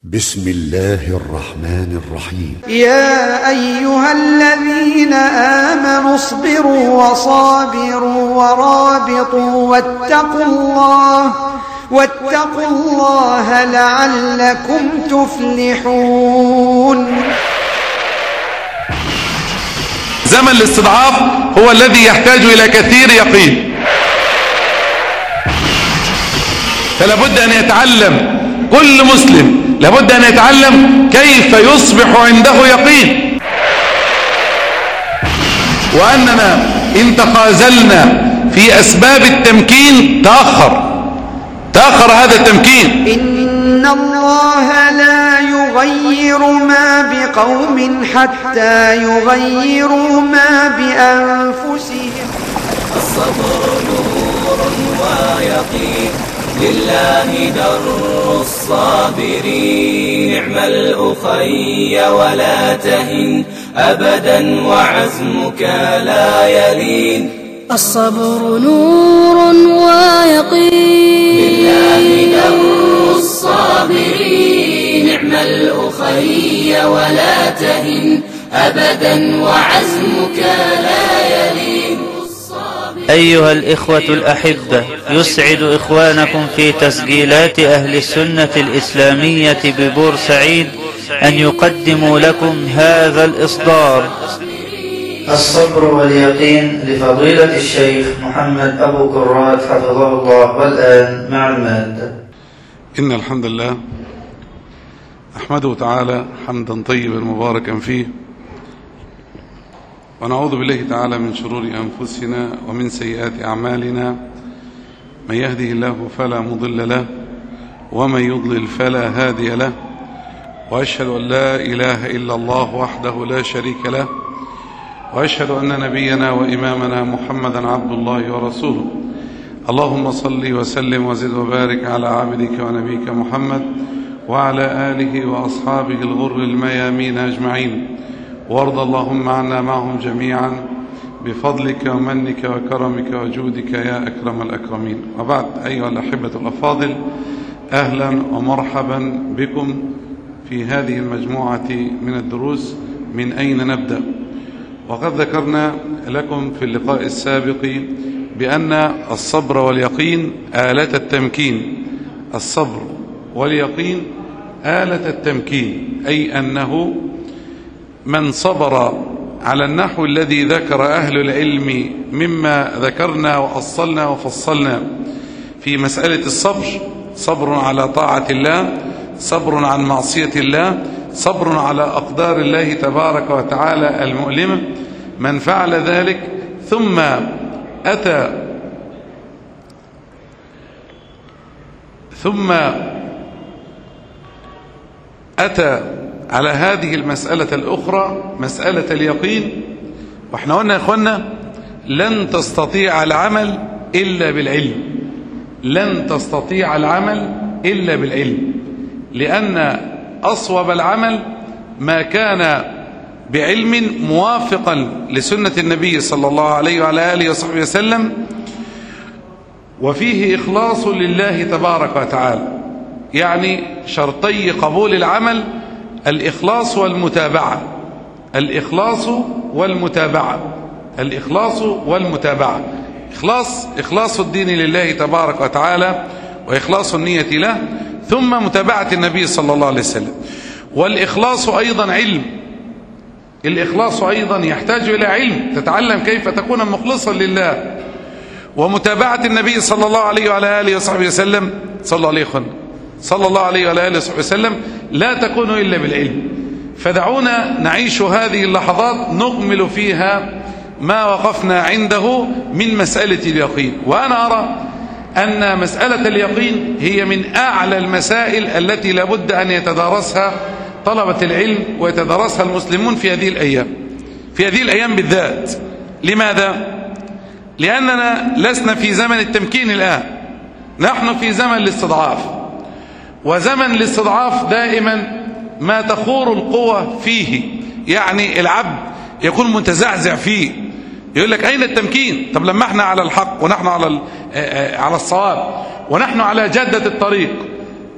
بسم الله الرحمن الرحيم يا أيها الذين آمنوا اصبروا وصابروا ورابطوا واتقوا الله واتقوا الله لعلكم تفلحون زمن الاستضعاف هو الذي يحتاج إلى كثير يقين فلا بد أن يتعلم كل مسلم لابد أن يتعلم كيف يصبح عنده يقين وأننا إن تخاذلنا في أسباب التمكين تأخر تأخر هذا التمكين إن الله لا يغير ما بقوم حتى يغيروا ما بأنفسهم الصبر نور ويقين لله در الصابرين نعم الأخي ولا تهن أبدا وعزمك لا يلين الصبر نور ويقين لله در الصابرين نعم الأخي ولا تهن أبدا وعزمك لا يلين أيها الإخوة الأحبة يسعد إخوانكم في تسجيلات أهل السنة الإسلامية ببورسعيد أن يقدموا لكم هذا الإصدار الصبر واليقين لفضيلة الشيخ محمد أبو كرات حفظه الله والآن مع المادة إن الحمد لله أحمده تعالى حمدا طيبا مباركا فيه ونعوذ بالله تعالى من شرور أنفسنا ومن سيئات أعمالنا من يهده الله فلا مضل له ومن يضلل فلا هادي له وأشهد أن لا إله إلا الله وحده لا شريك له وأشهد أن نبينا وإمامنا محمدا عبد الله ورسوله اللهم صل وسلم وزد وبارك على عبدك ونبيك محمد وعلى آله وأصحابه الغر الميامين أجمعين وارض اللهم عنا معهم جميعا بفضلك ومنك وكرمك وجودك يا أكرم الأكرمين وبعد أيها الأحبة الأفاضل أهلا ومرحبا بكم في هذه المجموعة من الدروس من أين نبدأ وقد ذكرنا لكم في اللقاء السابق بأن الصبر واليقين آلة التمكين الصبر واليقين آلة التمكين أي أنه من صبر على النحو الذي ذكر أهل العلم مما ذكرنا وأصلنا وفصلنا في مسألة الصبر صبر على طاعة الله صبر عن معصية الله صبر على أقدار الله تبارك وتعالى المؤلمة من فعل ذلك ثم أتى ثم أتى على هذه المسألة الأخرى مسألة اليقين واحنا قلنا يا اخوانا لن تستطيع العمل إلا بالعلم لن تستطيع العمل إلا بالعلم لأن أصوب العمل ما كان بعلم موافقا لسنة النبي صلى الله عليه وعلى آله وصحبه وسلم وفيه إخلاص لله تبارك وتعالى يعني شرطي قبول العمل الإخلاص والمتابعة الإخلاص والمتابعة الإخلاص والمتابعة إخلاص إخلاص الدين لله تبارك وتعالى وإخلاص النية له ثم متابعة النبي صلى الله عليه وسلم والإخلاص أيضا علم الإخلاص أيضا يحتاج إلى علم تتعلم كيف تكون مخلصا لله ومتابعة النبي صلى الله عليه وعلى آله وصحبه وسلم صلى الله عليه وسلم صلى الله عليه وعلى آله وصحبه وسلم لا تكون إلا بالعلم فدعونا نعيش هذه اللحظات نكمل فيها ما وقفنا عنده من مسألة اليقين وأنا أرى أن مسألة اليقين هي من أعلى المسائل التي لابد أن يتدارسها طلبة العلم ويتدارسها المسلمون في هذه الأيام في هذه الأيام بالذات لماذا؟ لأننا لسنا في زمن التمكين الآن نحن في زمن الاستضعاف وزمن الاستضعاف دائما ما تخور القوة فيه يعني العبد يكون متزعزع فيه يقول لك أين التمكين طب لما احنا على الحق ونحن على على الصواب ونحن على جدة الطريق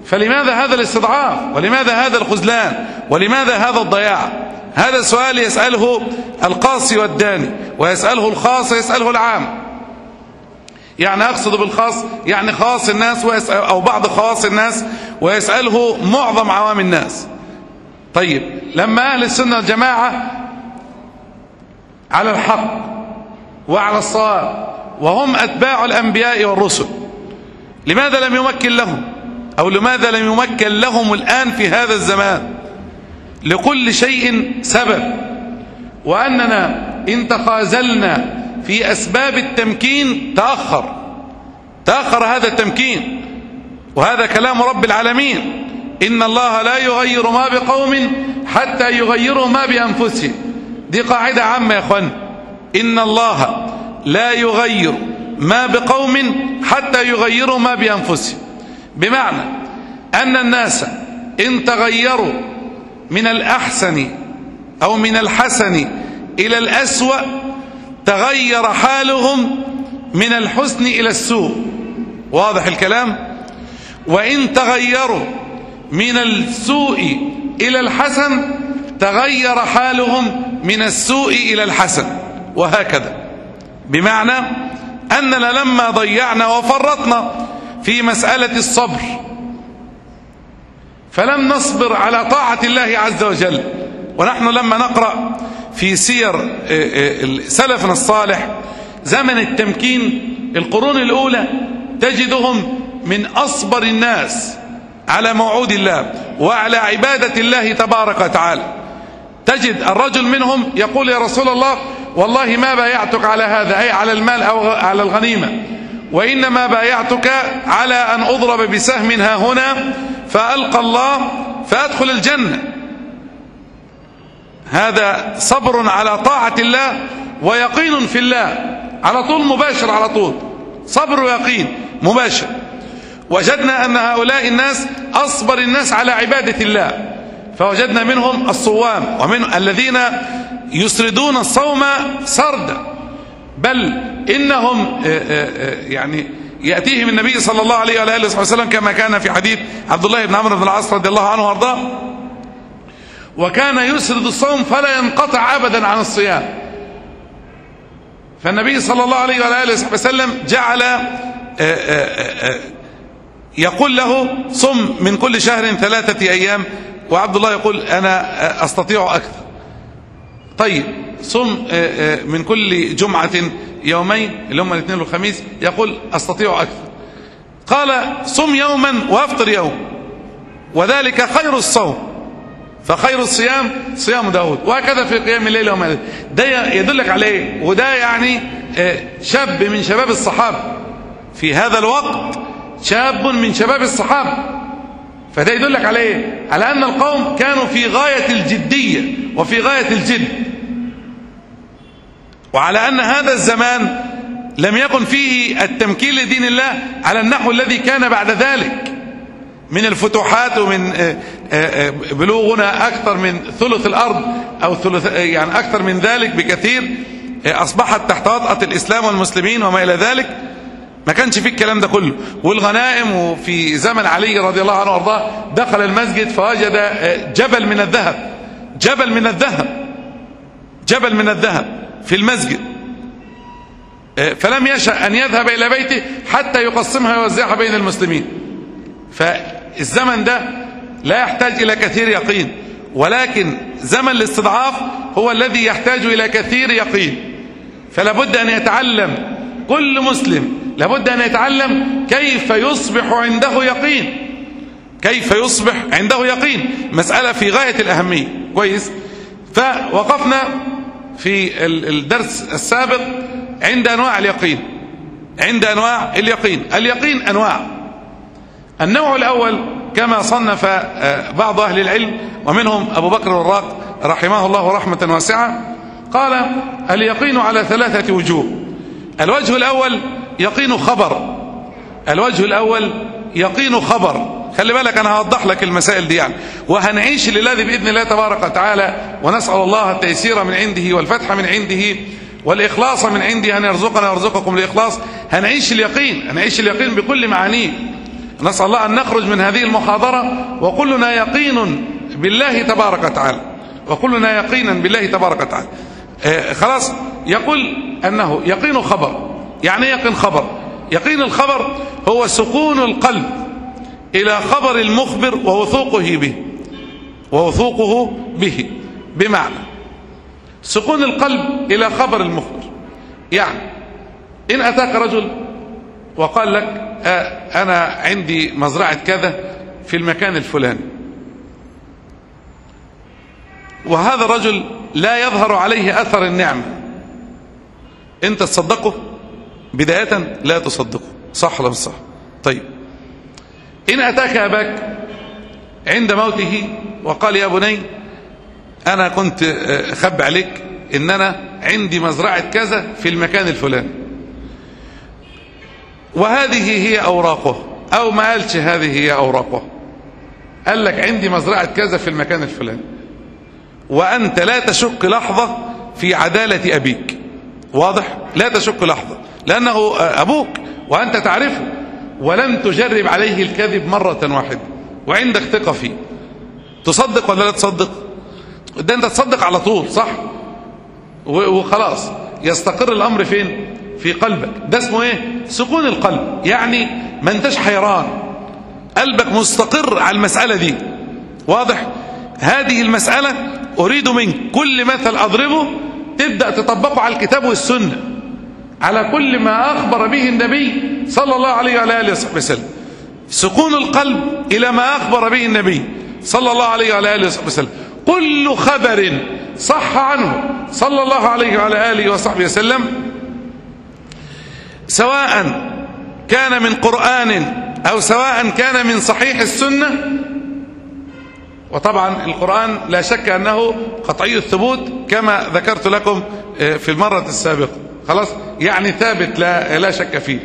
فلماذا هذا الاستضعاف ولماذا هذا الخذلان ولماذا هذا الضياع هذا سؤال يسأله القاصي والداني ويسأله الخاص ويسأله العام يعني أقصد بالخاص يعني خاص الناس ويسأل أو بعض خواص الناس ويسأله معظم عوام الناس طيب لما أهل السنة والجماعة على الحق وعلى الصواب وهم أتباع الأنبياء والرسل لماذا لم يمكن لهم أو لماذا لم يمكن لهم الآن في هذا الزمان لكل شيء سبب وأننا إن تخاذلنا في أسباب التمكين تأخر تأخر هذا التمكين وهذا كلام رب العالمين إن الله لا يغير ما بقوم حتى يغيروا ما بأنفسهم دي قاعدة عامة يا أخوان إن الله لا يغير ما بقوم حتى يغيروا ما بأنفسهم بمعنى أن الناس إن تغيروا من الأحسن أو من الحسن إلى الأسوأ تغير حالهم من الحسن إلى السوء واضح الكلام وإن تغيروا من السوء إلى الحسن تغير حالهم من السوء إلى الحسن وهكذا بمعنى أننا لما ضيعنا وفرطنا في مسألة الصبر فلم نصبر على طاعة الله عز وجل ونحن لما نقرأ في سير سلفنا الصالح زمن التمكين القرون الأولى تجدهم من أصبر الناس على موعود الله وعلى عبادة الله تبارك وتعالى تجد الرجل منهم يقول يا رسول الله والله ما بايعتك على هذا أي على المال أو على الغنيمة وإنما بايعتك على أن أضرب بسهم ها هنا فألقى الله فأدخل الجنة هذا صبر على طاعة الله ويقين في الله على طول مباشر على طول صبر ويقين مباشر وجدنا أن هؤلاء الناس أصبر الناس على عبادة الله فوجدنا منهم الصوام ومن الذين يسردون الصوم سردا بل إنهم يعني يأتيهم النبي صلى الله عليه وآله وسلم كما كان في حديث عبد الله بن عمرو بن العاص رضي الله عنه وارضاه وكان يسرد الصوم فلا ينقطع أبدا عن الصيام فالنبي صلى الله عليه وآله وسلم جعل يقول له صم من كل شهر ثلاثة أيام وعبد الله يقول أنا أستطيع أكثر طيب صم من كل جمعة يومين اللي هم الاثنين والخميس يقول أستطيع أكثر قال صم يوما وافطر يوم وذلك خير الصوم فخير الصيام صيام داود وهكذا في قيام الليل وما الليل. ده يدلك عليه وده يعني شاب من شباب الصحابة في هذا الوقت شاب من شباب الصحابة فده يدلك على ايه على ان القوم كانوا في غاية الجدية وفي غاية الجد وعلى ان هذا الزمان لم يكن فيه التمكين لدين الله على النحو الذي كان بعد ذلك من الفتوحات ومن بلوغنا أكثر من ثلث الأرض أو ثلث يعني أكثر من ذلك بكثير أصبحت تحت وطأة الإسلام والمسلمين وما إلى ذلك ما كانش فيه الكلام ده كله والغنائم وفي زمن علي رضي الله عنه وارضاه دخل المسجد فوجد جبل من الذهب جبل من الذهب جبل من الذهب في المسجد فلم يشأ أن يذهب إلى بيته حتى يقسمها ويوزعها بين المسلمين فالزمن ده لا يحتاج إلى كثير يقين ولكن زمن الاستضعاف هو الذي يحتاج إلى كثير يقين فلا بد أن يتعلم كل مسلم لابد أن يتعلم كيف يصبح عنده يقين كيف يصبح عنده يقين مسألة في غاية الأهمية كويس فوقفنا في الدرس السابق عند أنواع اليقين عند أنواع اليقين اليقين أنواع النوع الأول كما صنف بعض أهل العلم ومنهم أبو بكر الراق رحمه الله رحمة واسعة قال اليقين على ثلاثة وجوه الوجه الأول يقين خبر الوجه الأول يقين خبر خلي بالك أنا هوضح لك المسائل دي يعني وهنعيش لله بإذن الله تبارك وتعالى ونسأل الله التيسير من عنده والفتح من عنده والإخلاص من عنده أن يرزقنا ويرزقكم الإخلاص هنعيش اليقين هنعيش اليقين بكل معانيه نسأل الله أن نخرج من هذه المحاضرة وكلنا يقين بالله تبارك وتعالى وكلنا يقينا بالله تبارك وتعالى آه خلاص يقول أنه يقين خبر يعني ايه يقين خبر يقين الخبر هو سكون القلب إلى خبر المخبر ووثوقه به ووثوقه به بمعنى سكون القلب إلى خبر المخبر يعني إن أتاك رجل وقال لك آه أنا عندي مزرعة كذا في المكان الفلاني وهذا الرجل لا يظهر عليه أثر النعمة أنت تصدقه بداية لا تصدقه صح ولا مش صح طيب إن أتاك أباك عند موته وقال يا بني أنا كنت خب عليك إن أنا عندي مزرعة كذا في المكان الفلاني وهذه هي أوراقه أو ما قالش هذه هي أوراقه قال لك عندي مزرعة كذا في المكان الفلاني وأنت لا تشك لحظة في عدالة أبيك واضح لا تشك لحظة لأنه أبوك وأنت تعرفه ولم تجرب عليه الكذب مرة واحدة وعندك ثقة فيه تصدق ولا لا تصدق ده أنت تصدق على طول صح وخلاص يستقر الأمر فين في قلبك ده اسمه ايه سكون القلب يعني ما انتش حيران قلبك مستقر على المسألة دي واضح هذه المسألة أريد منك كل مثل أضربه تبدأ تطبقه على الكتاب والسنة على كل ما أخبر به النبي صلى الله عليه وعلى آله وصحبه وسلم سكون القلب إلى ما أخبر به النبي صلى الله عليه وعلى آله وصحبه وسلم كل خبر صح عنه صلى الله عليه وعلى آله وصحبه وسلم سواء كان من قرآن أو سواء كان من صحيح السنة وطبعا القرآن لا شك أنه قطعي الثبوت كما ذكرت لكم في المرة السابقة خلاص يعني ثابت لا, لا شك فيه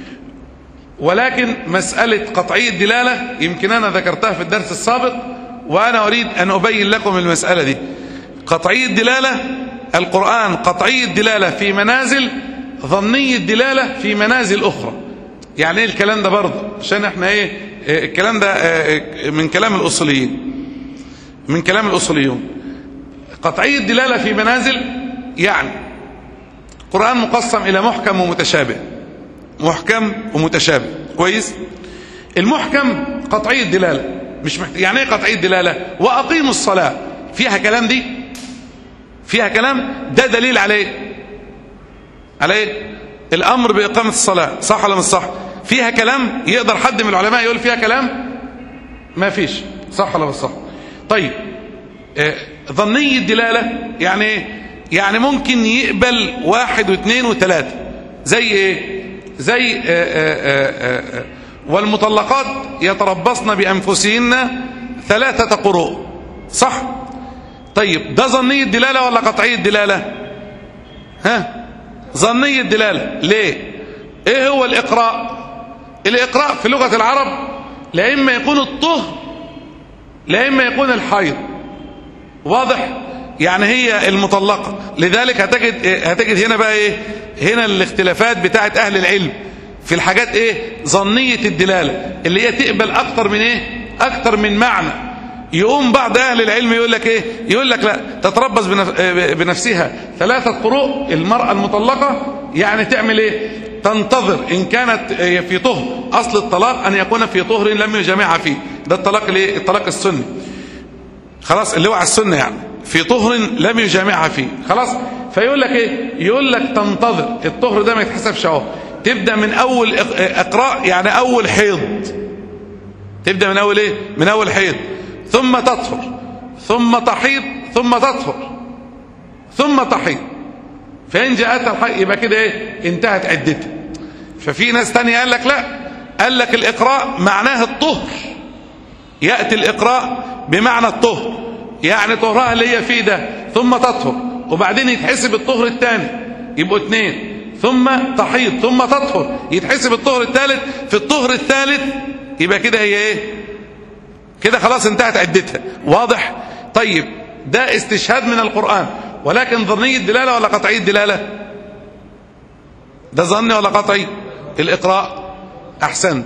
ولكن مسألة قطعي الدلالة يمكن أنا ذكرتها في الدرس السابق وأنا أريد أن أبين لكم المسألة دي قطعي الدلالة القرآن قطعي الدلالة في منازل ظني الدلالة في منازل أخرى يعني ايه الكلام ده برضه عشان احنا ايه الكلام ده من كلام الأصوليين من كلام الأصوليون قطعي الدلالة في منازل يعني القرآن مقسم إلى محكم ومتشابه محكم ومتشابه كويس المحكم قطعي الدلالة مش محت... يعني ايه قطعي الدلالة وأقيموا الصلاة فيها كلام دي فيها كلام ده دليل عليه على ايه الامر باقامه الصلاه صح ولا مش صح فيها كلام يقدر حد من العلماء يقول فيها كلام ما فيش صح ولا مش صح طيب آه ظني الدلاله يعني ايه يعني ممكن يقبل واحد واثنين وثلاثه زي ايه زي آآ آآ آآ والمطلقات يتربصن بانفسهن ثلاثه قروء صح طيب ده ظني الدلاله ولا قطعي الدلاله ها ظني الدلالة ليه ايه هو الاقراء الاقراء في لغة العرب لا اما يكون الطهر لا اما يكون الحيض واضح يعني هي المطلقة لذلك هتجد هتجد هنا بقى ايه هنا الاختلافات بتاعت اهل العلم في الحاجات ايه ظنية الدلالة اللي هي تقبل اكتر من ايه اكتر من معنى يقوم بعض اهل العلم يقول لك ايه يقول لك لا تتربص بنفسها ثلاثة قروء المرأة المطلقة يعني تعمل ايه تنتظر ان كانت في طهر اصل الطلاق ان يكون في طهر لم يجامعها فيه ده الطلاق الايه الطلاق السني خلاص اللي هو على السنه يعني في طهر لم يجامعها فيه خلاص فيقول لك ايه يقول لك تنتظر الطهر ده ما يتحسبش اهو تبدا من اول اقراء يعني اول حيض تبدا من اول ايه من اول حيض ثم تطهر ثم تحيض ثم تطهر ثم تحيض فإن جاءتها الحيض يبقى كده ايه انتهت عدتها ففي ناس تانية قال لك لا قال لك الإقراء معناه الطهر يأتي الإقراء بمعنى الطهر يعني طهرها اللي هي فيه ده ثم تطهر وبعدين يتحسب الطهر الثاني يبقوا اثنين ثم تحيض ثم تطهر يتحسب الطهر الثالث في الطهر الثالث يبقى كده هي ايه كده خلاص انتهت عدتها واضح طيب ده استشهاد من القرآن ولكن ظني الدلالة ولا قطعي الدلالة ده ظني ولا قطعي الإقراء أحسنت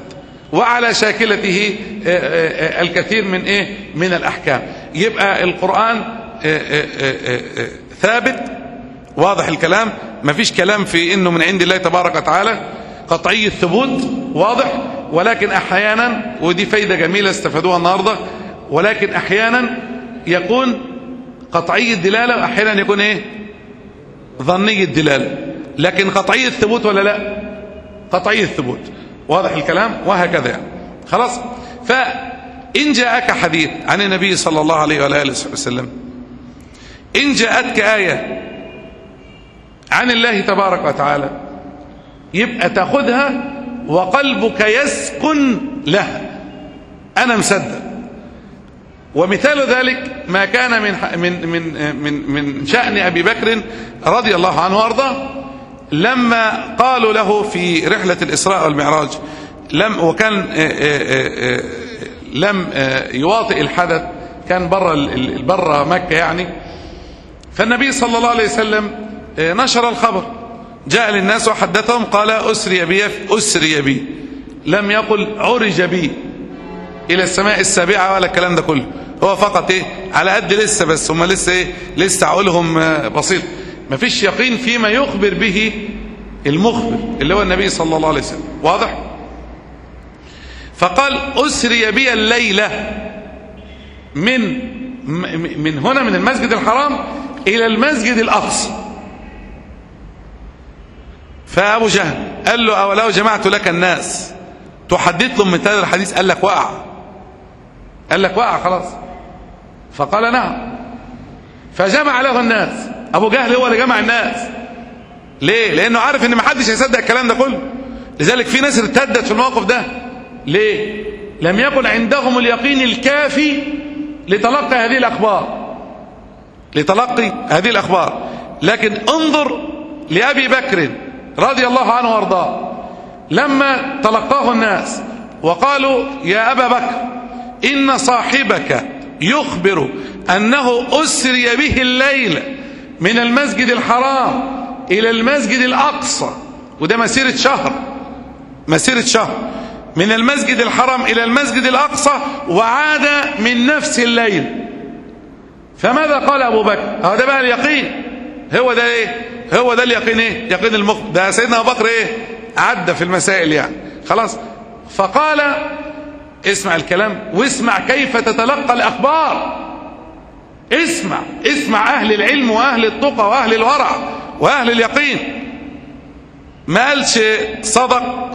وعلى شاكلته آه، آه، آه، الكثير من ايه من الاحكام يبقى القرآن آه، آه، آه، آه، ثابت واضح الكلام مفيش كلام في انه من عند الله تبارك وتعالى قطعي الثبوت واضح ولكن احيانا ودي فايدة جميلة استفادوها النهاردة ولكن احيانا يكون قطعي الدلالة واحيانا يكون ايه ظني الدلالة لكن قطعي الثبوت ولا لا قطعي الثبوت واضح الكلام وهكذا يعني خلاص فإن جاءك حديث عن النبي صلى الله عليه وآله وسلم إن جاءتك آية عن الله تبارك وتعالى يبقى تاخذها وقلبك يسكن لها أنا مصدق ومثال ذلك ما كان من من من من من شأن أبي بكر رضي الله عنه وأرضاه لما قالوا له في رحلة الإسراء والمعراج لم وكان آه، آه، آه، لم يواطئ الحدث كان بره بره مكة يعني فالنبي صلى الله عليه وسلم نشر الخبر جاء للناس وحدثهم قال أسري بي أسري بي لم يقل عرج بي إلى السماء السابعة ولا الكلام ده كله هو فقط إيه على قد لسه بس هم لسه إيه لسه عقولهم بسيط مفيش يقين فيما يخبر به المخبر اللي هو النبي صلى الله عليه وسلم واضح فقال أسري بي الليلة من من هنا من المسجد الحرام إلى المسجد الأقصى فأبو جهل قال له أولو جمعت لك الناس تحدث لهم مثال الحديث قال لك وقع قال لك وقع خلاص فقال نعم فجمع له الناس ابو جهل هو اللي جمع الناس ليه لانه عارف ان محدش هيصدق الكلام ده كله لذلك في ناس ارتدت في الموقف ده ليه لم يكن عندهم اليقين الكافي لتلقي هذه الاخبار لتلقي هذه الاخبار لكن انظر لابي بكر رضي الله عنه وارضاه لما تلقاه الناس وقالوا يا ابا بكر ان صاحبك يخبر انه اسري به الليله من المسجد الحرام إلى المسجد الأقصى وده مسيرة شهر مسيرة شهر من المسجد الحرام إلى المسجد الأقصى وعاد من نفس الليل فماذا قال أبو بكر هو ده بقى اليقين هو ده إيه هو ده اليقين إيه يقين المخ ده سيدنا أبو بكر إيه عدى في المسائل يعني خلاص فقال اسمع الكلام واسمع كيف تتلقى الأخبار اسمع اسمع أهل العلم وأهل التقى وأهل الورع وأهل اليقين ما قالش صدق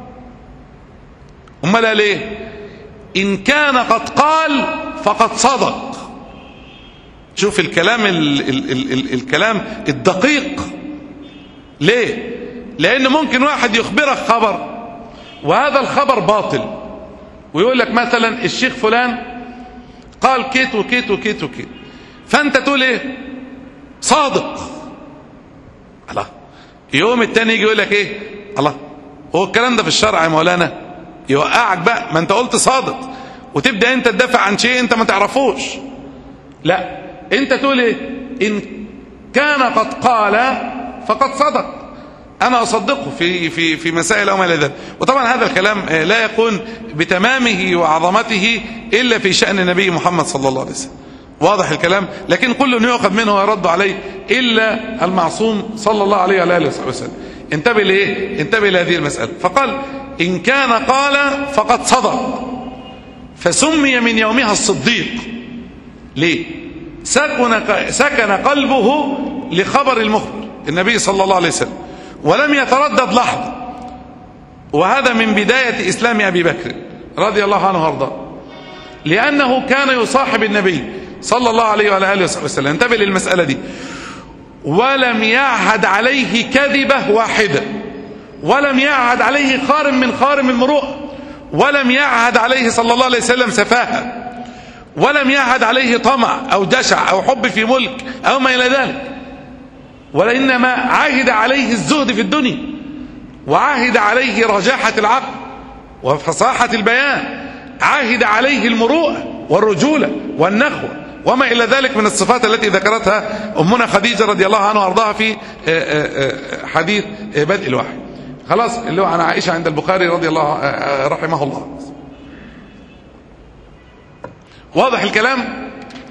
امال قال ايه إن كان قد قال فقد صدق شوف الكلام ال ال ال ال الكلام الدقيق ليه لأن ممكن واحد يخبرك خبر وهذا الخبر باطل ويقول لك مثلا الشيخ فلان قال كيت وكيت وكيت وكيت فانت تقول ايه صادق الله يوم التاني يجي يقول لك ايه الله هو الكلام ده في الشرع يا مولانا يوقعك بقى ما انت قلت صادق وتبدا انت تدافع عن شيء انت ما تعرفوش لا انت تقول ايه ان كان قد قال فقد صدق انا اصدقه في في في مسائل او ما الى ذلك وطبعا هذا الكلام لا يكون بتمامه وعظمته الا في شان النبي محمد صلى الله عليه وسلم واضح الكلام لكن كل يؤخذ منه ويرد عليه إلا المعصوم صلى الله عليه وعلى اله وسلم انتبه لإيه انتبه لهذه المسألة فقال إن كان قال فقد صدق فسمي من يومها الصديق ليه سكن, سكن قلبه لخبر المخبر النبي صلى الله عليه وسلم ولم يتردد لحظة وهذا من بداية إسلام أبي بكر رضي الله عنه وارضاه لأنه كان يصاحب النبي صلى الله عليه وعلى اله وصحبه وسلم انتبه للمسألة دي ولم يعهد عليه كذبة واحدة ولم يعهد عليه خارم من خارم المروءة ولم يعهد عليه صلى الله عليه وسلم سفاهة ولم يعهد عليه طمع أو جشع أو حب في ملك أو ما إلى ذلك وإنما عهد عليه الزهد في الدنيا وعهد عليه رجاحة العقل وفصاحة البيان عهد عليه المروءة والرجولة والنخوة وما إلى ذلك من الصفات التي ذكرتها أمنا خديجة رضي الله عنها وارضاها في حديث بدء الوحي خلاص اللي هو عن عائشة عند البخاري رضي الله آه، رحمه الله واضح الكلام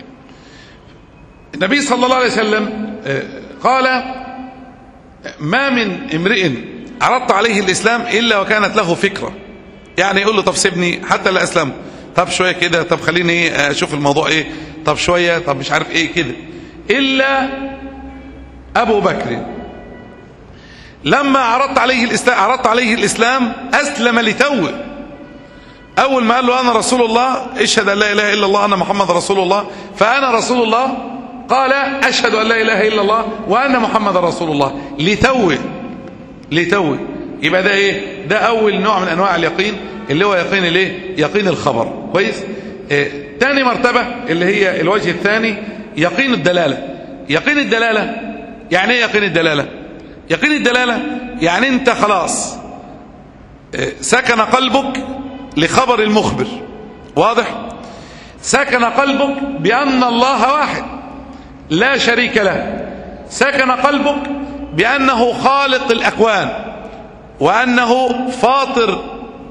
النبي صلى الله عليه وسلم آه، قال ما من امرئ عرضت عليه الإسلام إلا وكانت له فكرة يعني يقول له طب سيبني حتى لا أسلم طب شوية كده طب خليني إيه أشوف الموضوع إيه طب شوية طب مش عارف إيه كده إلا أبو بكر لما عرضت عليه الإسلام عرضت عليه الإسلام أسلم لتوه أول ما قال له أنا رسول الله اشهد أن لا إله إلا الله أنا محمد رسول الله فأنا رسول الله قال أشهد أن لا إله إلا الله وأن محمد رسول الله لتوه لتوه يبقى ده إيه ده أول نوع من أنواع اليقين اللي هو يقين الايه يقين الخبر كويس إيه تاني مرتبة اللي هي الوجه الثاني يقين الدلالة يقين الدلالة يعني ايه يقين الدلالة يقين الدلالة يعني انت خلاص إيه سكن قلبك لخبر المخبر واضح سكن قلبك بأن الله واحد لا شريك له سكن قلبك بأنه خالق الأكوان وأنه فاطر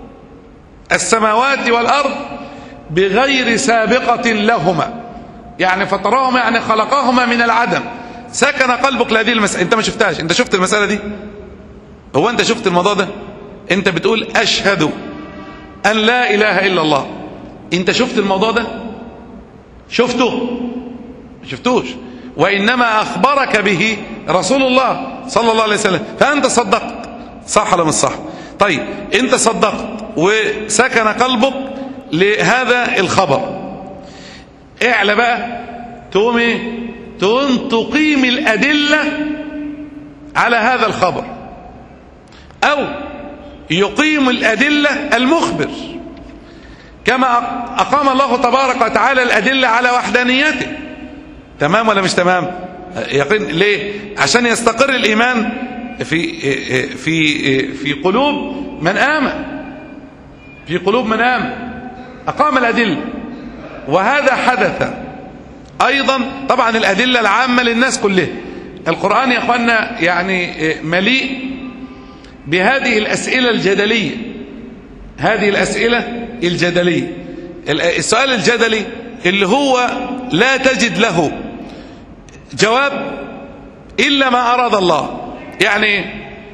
السماوات والأرض بغير سابقة لهما يعني فطرهما يعني خلقهما من العدم سكن قلبك لهذه المسألة انت ما شفتهاش انت شفت المسألة دي هو انت شفت الموضوع ده انت بتقول اشهد ان لا اله الا الله انت شفت الموضوع ده شفته ما شفتوش وانما اخبرك به رسول الله صلى الله عليه وسلم فانت صدقت صح ولا مش صح طيب انت صدقت وسكن قلبك لهذا الخبر اعلى بقى تقوم ايه تقوم تقيم الادله على هذا الخبر او يقيم الادله المخبر كما اقام الله تبارك وتعالى الادله على وحدانيته تمام ولا مش تمام يقين ليه عشان يستقر الايمان في في في قلوب من آمن في قلوب من آمن أقام الأدلة وهذا حدث أيضا طبعا الأدلة العامة للناس كلها القرآن يا أخوانا يعني مليء بهذه الأسئلة الجدلية هذه الأسئلة الجدلية السؤال الجدلي اللي هو لا تجد له جواب إلا ما أراد الله يعني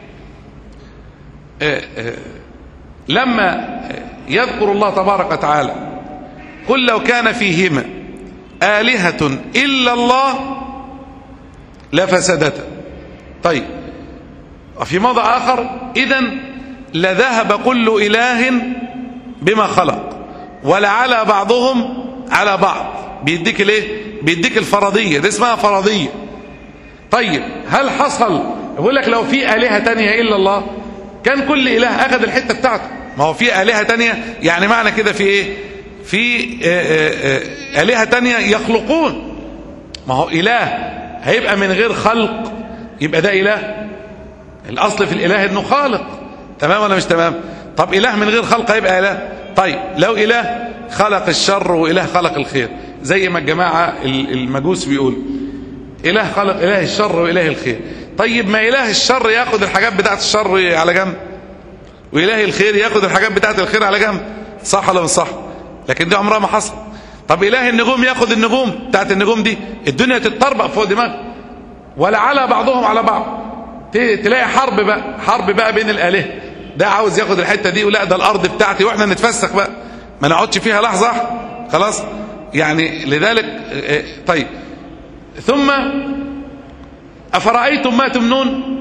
لما يذكر الله تبارك وتعالى قل لو كان فيهما آلهة إلا الله لفسدتا طيب وفي موضع آخر إذا لذهب كل إله بما خلق ولعلى بعضهم على بعض بيديك ليه بيديك الفرضية ده اسمها فرضية طيب هل حصل يقول لك لو في آلهة تانية إلا الله كان كل إله أخذ الحتة بتاعته ما هو في آلهة تانية يعني معنى كده في إيه في آلهة تانية يخلقون ما هو إله هيبقى من غير خلق يبقى ده إله الأصل في الإله إنه خالق تمام ولا مش تمام طب إله من غير خلق هيبقى إله طيب لو إله خلق الشر وإله خلق الخير زي ما الجماعة المجوس بيقول إله خلق إله الشر وإله الخير طيب ما إله الشر ياخد الحاجات بتاعت الشر على جنب وإله الخير ياخد الحاجات بتاعت الخير على جنب صح ولا مش صح لكن دي عمرها ما حصل طب إله النجوم ياخد النجوم بتاعت النجوم دي الدنيا تتطربق فوق دماغ ولا على بعضهم على بعض تلاقي حرب بقى حرب بقى بين الآلهة ده عاوز ياخد الحتة دي ولا ده الأرض بتاعتي وإحنا نتفسخ بقى ما نقعدش فيها لحظة خلاص يعني لذلك طيب ثم أفرأيتم ما تمنون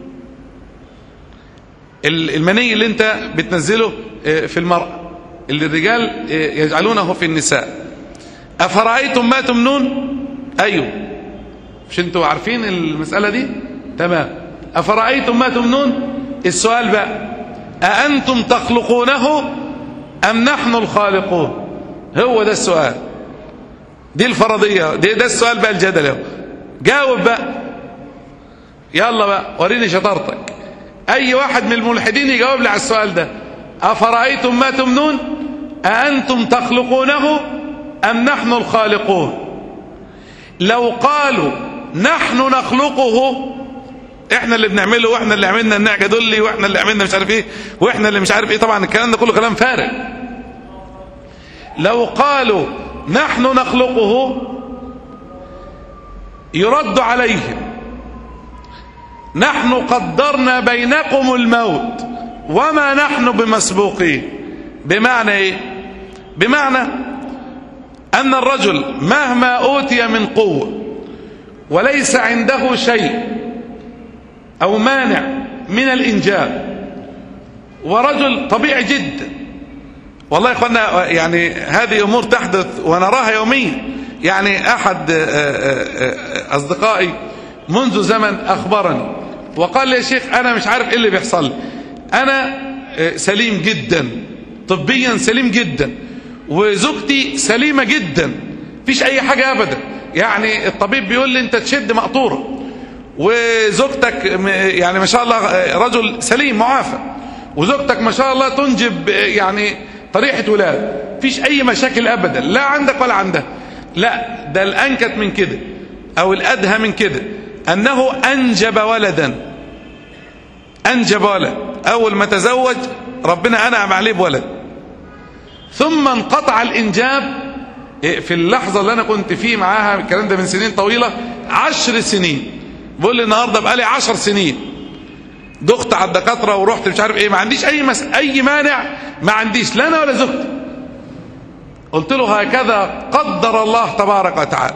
المني اللي انت بتنزله في المرأة اللي الرجال يجعلونه في النساء أفرأيتم ما تمنون أيوه مش انتوا عارفين المسألة دي تمام أفرأيتم ما تمنون السؤال بقى أأنتم تخلقونه أم نحن الخالقون هو ده السؤال دي الفرضية دي ده السؤال بقى الجدل جاوب بقى يلا بقى وريني شطارتك أي واحد من الملحدين يجاوب لي على السؤال ده أفرأيتم ما تمنون أأنتم تخلقونه أم نحن الخالقون لو قالوا نحن نخلقه احنا اللي بنعمله واحنا اللي عملنا النعجه دولي واحنا اللي عملنا مش عارف ايه واحنا اللي مش عارف ايه طبعا الكلام ده كله كلام فارغ لو قالوا نحن نخلقه يرد عليهم نحن قدرنا بينكم الموت وما نحن بمسبوقين بمعنى ايه بمعنى ان الرجل مهما اوتي من قوه وليس عنده شيء او مانع من الانجاب ورجل طبيعي جدا والله يا اخوانا يعني هذه امور تحدث ونراها يوميا يعني احد اصدقائي منذ زمن اخبرني وقال لي يا شيخ انا مش عارف ايه اللي بيحصل لي انا سليم جدا طبيا سليم جدا وزوجتي سليمه جدا مفيش اي حاجه ابدا يعني الطبيب بيقول لي انت تشد مقطوره وزوجتك يعني ما شاء الله رجل سليم معافى وزوجتك ما شاء الله تنجب يعني طريحه ولاد مفيش اي مشاكل ابدا لا عندك ولا عندها لا ده الانكت من كده او الادهى من كده انه انجب ولدا انجب ولد اول ما تزوج ربنا انعم عليه بولد ثم انقطع الانجاب في اللحظة اللي انا كنت فيه معاها الكلام ده من سنين طويلة عشر سنين بقول لي النهاردة بقالي عشر سنين دخت على الدكاترة ورحت مش عارف ايه ما عنديش اي مس... اي مانع ما عنديش لا انا ولا زوجتي قلت له هكذا قدر الله تبارك وتعالى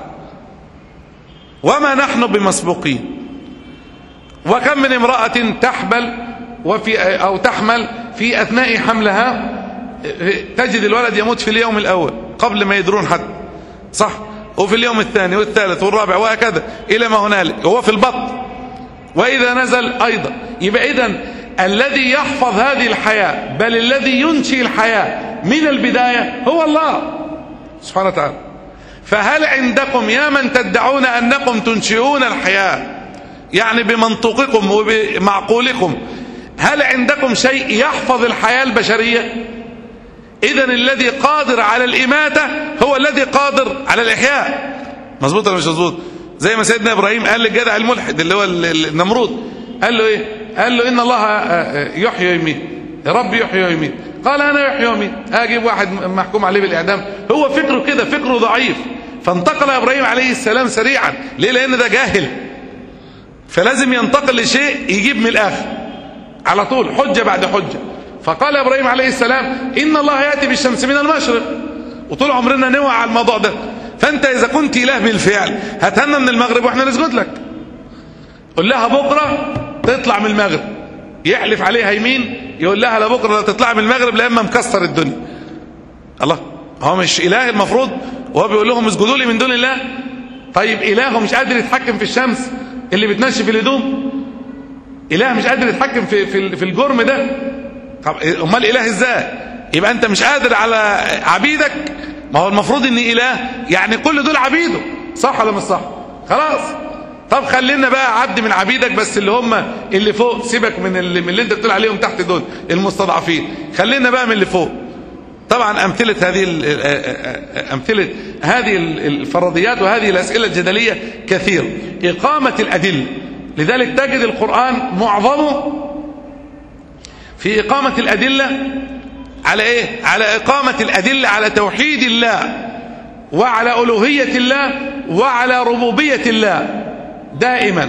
وما نحن بمسبوقين وكم من امرأة تحبل وفي او تحمل في اثناء حملها تجد الولد يموت في اليوم الاول قبل ما يدرون حد صح وفي اليوم الثاني والثالث والرابع وهكذا الى ما هنالك هو في البطن واذا نزل ايضا يبقى اذا الذي يحفظ هذه الحياة بل الذي ينشئ الحياة من البداية هو الله سبحانه وتعالى فهل عندكم يا من تدعون أنكم تنشئون الحياة يعني بمنطقكم وبمعقولكم هل عندكم شيء يحفظ الحياة البشرية إذا الذي قادر على الإماتة هو الذي قادر على الإحياء مظبوط ولا مش مظبوط زي ما سيدنا إبراهيم قال للجدع الملحد اللي هو النمرود قال له إيه قال له إن الله يحيي ويميت يا رب يحيي ويميت قال أنا يحيي ويميت أجيب واحد محكوم عليه بالإعدام هو فكره كده فكره ضعيف فانتقل إبراهيم عليه السلام سريعا ليه لأن ده جاهل فلازم ينتقل لشيء يجيب من الآخر على طول حجة بعد حجة فقال إبراهيم عليه السلام إن الله يأتي بالشمس من المشرق وطول عمرنا نوعى على الموضوع ده فأنت إذا كنت إله بالفعل هتهنى من المغرب وإحنا نسجد لك قل لها بكرة تطلع من المغرب يحلف عليها يمين يقول لها لبكرة لا تطلع من المغرب لأما مكسر الدنيا الله هو مش إله المفروض وهو بيقول لهم اسجدوا لي من دون الله طيب إله مش قادر يتحكم في الشمس اللي بتنشف الهدوم إله مش قادر يتحكم في في في الجرم ده طب امال اله ازاي يبقى انت مش قادر على عبيدك ما هو المفروض ان اله يعني كل دول عبيده صح ولا مش صح خلاص طب خلينا بقى عبد من عبيدك بس اللي هم اللي فوق سيبك من اللي, من اللي انت بتقول عليهم تحت دول المستضعفين خلينا بقى من اللي فوق طبعا امثله هذه امثله هذه الفرضيات وهذه الاسئله الجدليه كثير اقامه الادله لذلك تجد القران معظمه في إقامة الأدلة على إيه؟ على إقامة الأدلة على توحيد الله وعلى ألوهية الله وعلى ربوبية الله دائما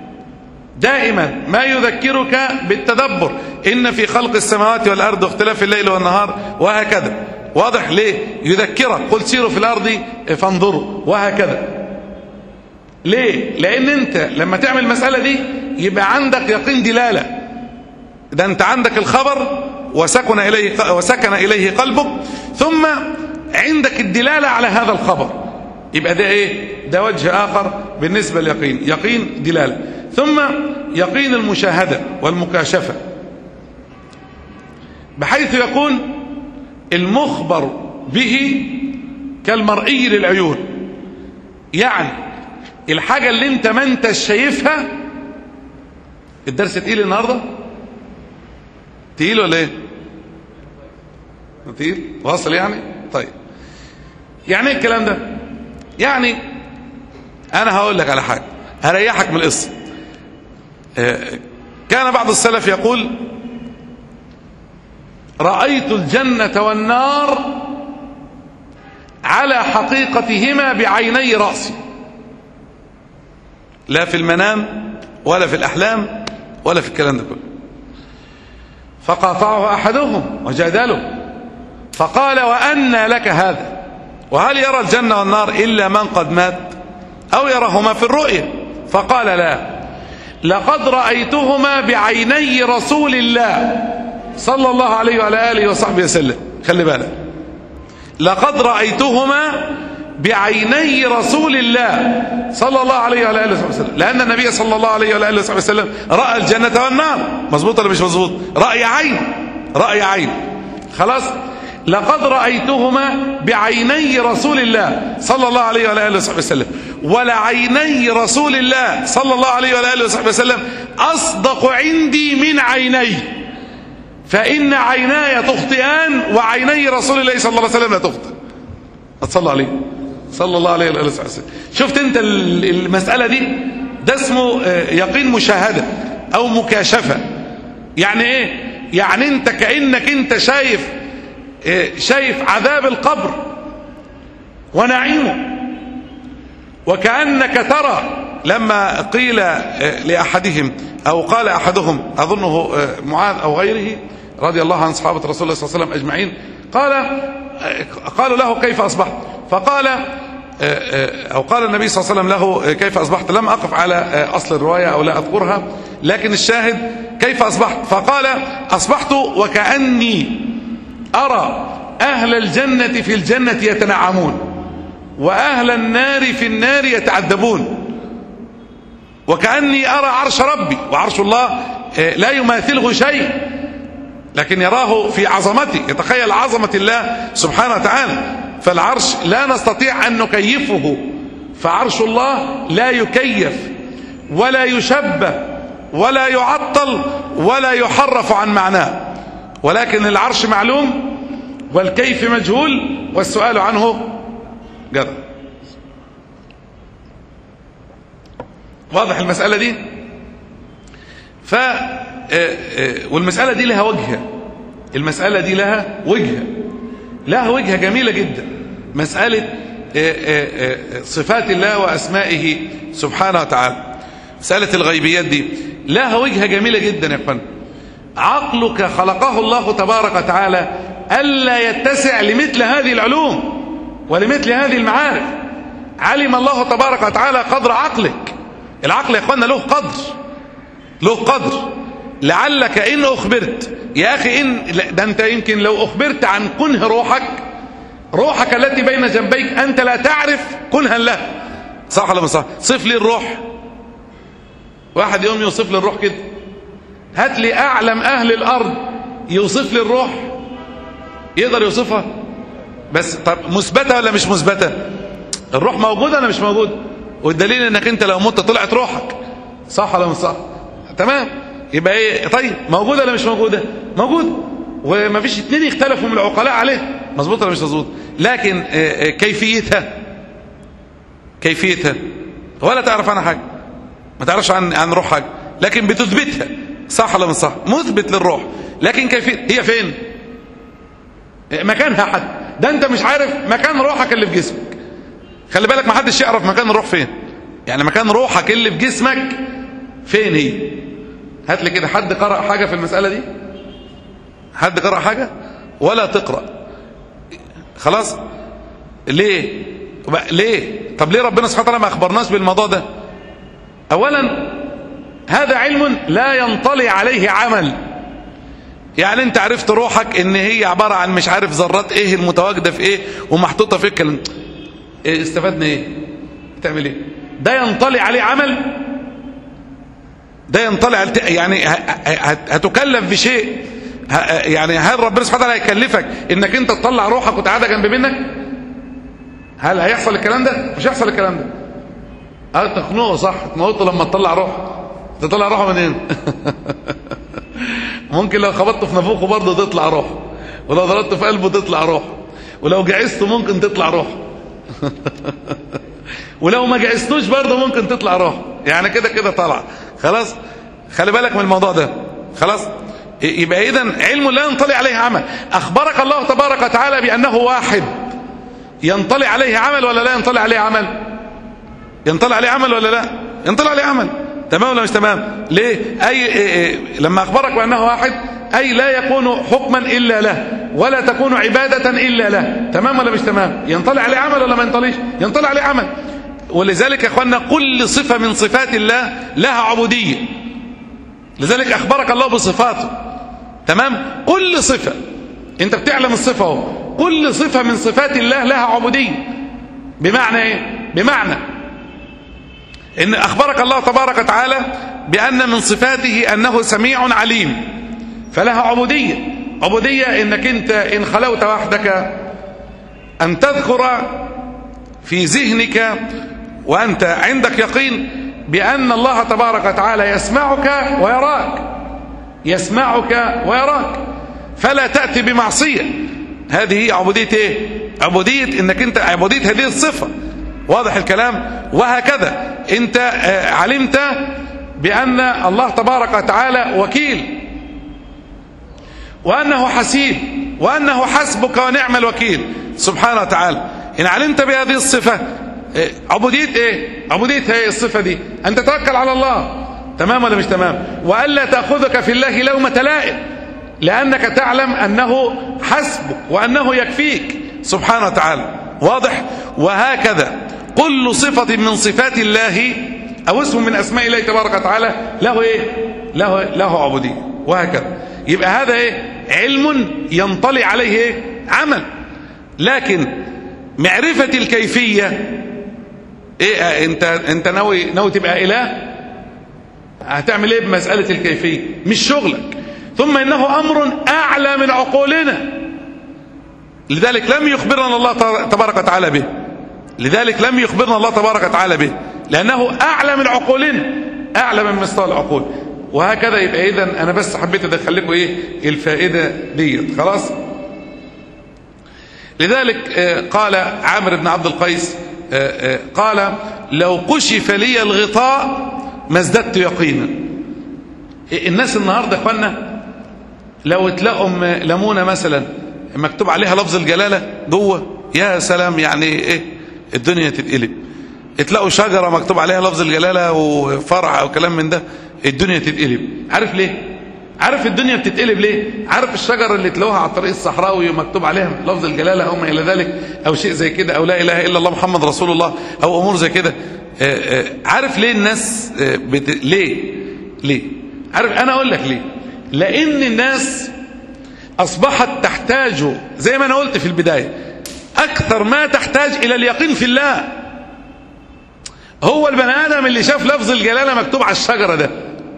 دائما ما يذكرك بالتدبر إن في خلق السماوات والأرض واختلاف الليل والنهار وهكذا واضح ليه يذكرك قل سيروا في الأرض فانظروا وهكذا ليه لأن أنت لما تعمل المسألة دي يبقى عندك يقين دلالة ده انت عندك الخبر وسكن إليه, وسكن إليه قلبك ثم عندك الدلالة على هذا الخبر يبقى ده ايه ده وجه آخر بالنسبة لليقين يقين دلالة ثم يقين المشاهدة والمكاشفة بحيث يكون المخبر به كالمرئي للعيون يعني الحاجة اللي انت ما انت شايفها الدرس تقيل النهارده تقيل ولا ايه تقيل واصل يعني طيب يعني ايه الكلام ده يعني انا هقول لك على حاجه هريحك من القصه آه، كان بعض السلف يقول رأيت الجنة والنار على حقيقتهما بعيني رأسي لا في المنام ولا في الأحلام ولا في الكلام ده كله فقاطعه أحدهم وجادله فقال وأن لك هذا وهل يرى الجنة والنار إلا من قد مات أو يراهما في الرؤية فقال لا لقد رأيتهما بعيني رسول الله صلى الله عليه وعلى آله وصحبه وسلم خلي بالك لقد رأيتهما بعيني رسول الله صلى الله عليه وعلى اله وصحبه وسلم لان النبي صلى الله عليه وعلى اله وصحبه وسلم راى الجنه والنار مظبوط ولا مش مظبوط راي عين راي عين خلاص لقد رايتهما بعيني رسول الله صلى الله عليه وعلى اله وصحبه وسلم ولعيني رسول الله صلى الله عليه وعلى اله وصحبه وسلم اصدق عندي من عيني فان عيناي تخطئان وعيني رسول الله صلى الله عليه وسلم لا تخطئ صلى عليه صلى الله عليه وآله وسلم شفت انت المسألة دي ده اسمه يقين مشاهدة او مكاشفة يعني ايه يعني انت كأنك انت شايف شايف عذاب القبر ونعيمه وكأنك ترى لما قيل لأحدهم أو قال أحدهم أظنه معاذ أو غيره رضي الله عن صحابة رسول الله صلى الله عليه وسلم أجمعين قال قالوا له كيف أصبحت فقال أو قال النبي صلى الله عليه وسلم له كيف أصبحت لم أقف على أصل الرواية أو لا أذكرها لكن الشاهد كيف أصبحت فقال أصبحت وكأني أرى أهل الجنة في الجنة يتنعمون وأهل النار في النار يتعذبون وكأني أرى عرش ربي وعرش الله لا يماثله شيء لكن يراه في عظمته يتخيل عظمة الله سبحانه وتعالى فالعرش لا نستطيع أن نكيفه فعرش الله لا يكيف ولا يشبه ولا يعطل ولا يحرف عن معناه ولكن العرش معلوم والكيف مجهول والسؤال عنه جرى واضح المسألة دي ف والمسألة دي لها وجهة المسألة دي لها وجهة لها وجهة جميلة جدا مسألة صفات الله وأسمائه سبحانه وتعالى مسألة الغيبيات دي لها وجهة جميلة جدا يا اخوان عقلك خلقه الله تبارك وتعالى ألا يتسع لمثل هذه العلوم ولمثل هذه المعارف علم الله تبارك وتعالى قدر عقلك العقل يا اخوانا له قدر له قدر لعلك إن أخبرت يا أخي إن ده أنت يمكن لو أخبرت عن كنه روحك روحك التي بين جنبيك أنت لا تعرف كنها له صح ولا مش صح صف لي الروح واحد يوم يوصف لي الروح كده هات لي أعلم أهل الأرض يوصف لي الروح يقدر يوصفها بس طب مثبتة ولا مش مثبتة الروح موجودة ولا مش موجودة والدليل انك انت لو مت طلعت روحك صح ولا مش صح تمام يبقى ايه طيب موجوده ولا مش موجوده موجوده وما فيش اتنين يختلفوا من العقلاء عليه مظبوط ولا مش مظبوط لكن كيفيتها كيفيتها ولا تعرف عنها حاجه ما تعرفش عن عن روح حاجه لكن بتثبتها صح ولا مش صح مثبت للروح لكن كيفيه هي فين مكانها حد ده انت مش عارف مكان روحك اللي في جسمك خلي بالك ما حدش يعرف مكان الروح فين يعني مكان روحك اللي في جسمك فين هي هات لي كده حد قرأ حاجة في المسألة دي حد قرأ حاجة ولا تقرأ خلاص ليه ليه طب ليه ربنا سبحانه وتعالى ما أخبرناش بالموضوع ده أولا هذا علم لا ينطلي عليه عمل يعني انت عرفت روحك ان هي عبارة عن مش عارف ذرات ايه المتواجدة في ايه ومحطوطة في الكلام إيه استفدنا ايه تعمل ايه ده ينطلي عليه عمل ده ينطلع يعني هتكلف بشيء يعني هل ربنا سبحانه وتعالى هيكلفك انك انت تطلع روحك وتقعدها جنب منك هل هيحصل الكلام ده مش هيحصل الكلام ده اه تخنقه صح تموته لما تطلع روح تطلع روحه منين ممكن لو خبطته في نافوخه برضه تطلع روح ولو ضربته في قلبه تطلع روح ولو جعزته ممكن تطلع روح ولو ما جعزتوش برضه ممكن تطلع روح يعني كده كده طالعه خلاص خلي بالك من الموضوع ده خلاص يبقى اذا علم لا ينطلي عليه عمل اخبرك الله تبارك وتعالى بانه واحد ينطلي عليه عمل ولا لا ينطلي عليه عمل ينطلي عليه عمل ولا لا ينطلي عليه عمل تمام ولا مش تمام ليه اي إيه إيه لما اخبرك بانه واحد اي لا يكون حكما الا له ولا تكون عباده الا له تمام ولا مش تمام ينطلي عليه عمل ولا ما ينطليش ينطلي عليه عمل ولذلك يا اخوانا كل صفه من صفات الله لها عبوديه لذلك اخبرك الله بصفاته تمام كل صفه انت بتعلم الصفه اهو كل صفه من صفات الله لها عبوديه بمعنى ايه بمعنى ان اخبرك الله تبارك وتعالى بان من صفاته انه سميع عليم فلها عبوديه عبوديه انك انت ان خلوت وحدك ان تذكر في ذهنك وانت عندك يقين بان الله تبارك وتعالى يسمعك ويراك يسمعك ويراك فلا تاتي بمعصيه هذه هي عبوديه ايه عبوديه انك انت عبوديه هذه الصفه واضح الكلام وهكذا انت علمت بان الله تبارك وتعالى وكيل وانه حسيب وانه حسبك ونعم الوكيل سبحانه وتعالى ان علمت بهذه الصفه عبوديه ايه عبوديه ايه الصفه دي ان تتوكل على الله تمام ولا مش تمام والا تاخذك في الله لومه لائم لانك تعلم انه حسبك وانه يكفيك سبحانه وتعالى واضح وهكذا كل صفة من صفات الله أو اسم من أسماء الله تبارك وتعالى له إيه له, له عبودية وهكذا يبقى هذا إيه علم ينطلي عليه إيه عمل لكن معرفة الكيفية إيه أنت أنت ناوي ناوي تبقى إله هتعمل إيه بمسألة الكيفية مش شغلك ثم إنه أمر أعلى من عقولنا لذلك لم يخبرنا الله تبارك وتعالى به لذلك لم يخبرنا الله تبارك وتعالى به لأنه أعلى من عقولنا أعلى من مستوى العقول وهكذا يبقى إذا أنا بس حبيت أدخل لكم إيه الفائدة ديت خلاص لذلك قال عامر بن عبد القيس قال لو كشف لي الغطاء ما ازددت يقينا الناس النهارده يا اخوانا لو تلاقوا ليمونه مثلا مكتوب عليها لفظ الجلاله جوه يا سلام يعني ايه الدنيا تتقلب تلاقوا شجره مكتوب عليها لفظ الجلاله وفرع او كلام من ده الدنيا تتقلب عارف ليه عارف الدنيا بتتقلب ليه عارف الشجره اللي تلاقوها على الطريق الصحراوي ومكتوب عليه لفظ الجلاله او ما الى ذلك او شيء زي كده او لا اله الا الله محمد رسول الله او امور زي كده عارف ليه الناس بت... ليه ليه عارف انا اقول لك ليه لان الناس اصبحت تحتاج زي ما انا قلت في البدايه اكثر ما تحتاج الى اليقين في الله هو البني ادم اللي شاف لفظ الجلاله مكتوب على الشجره ده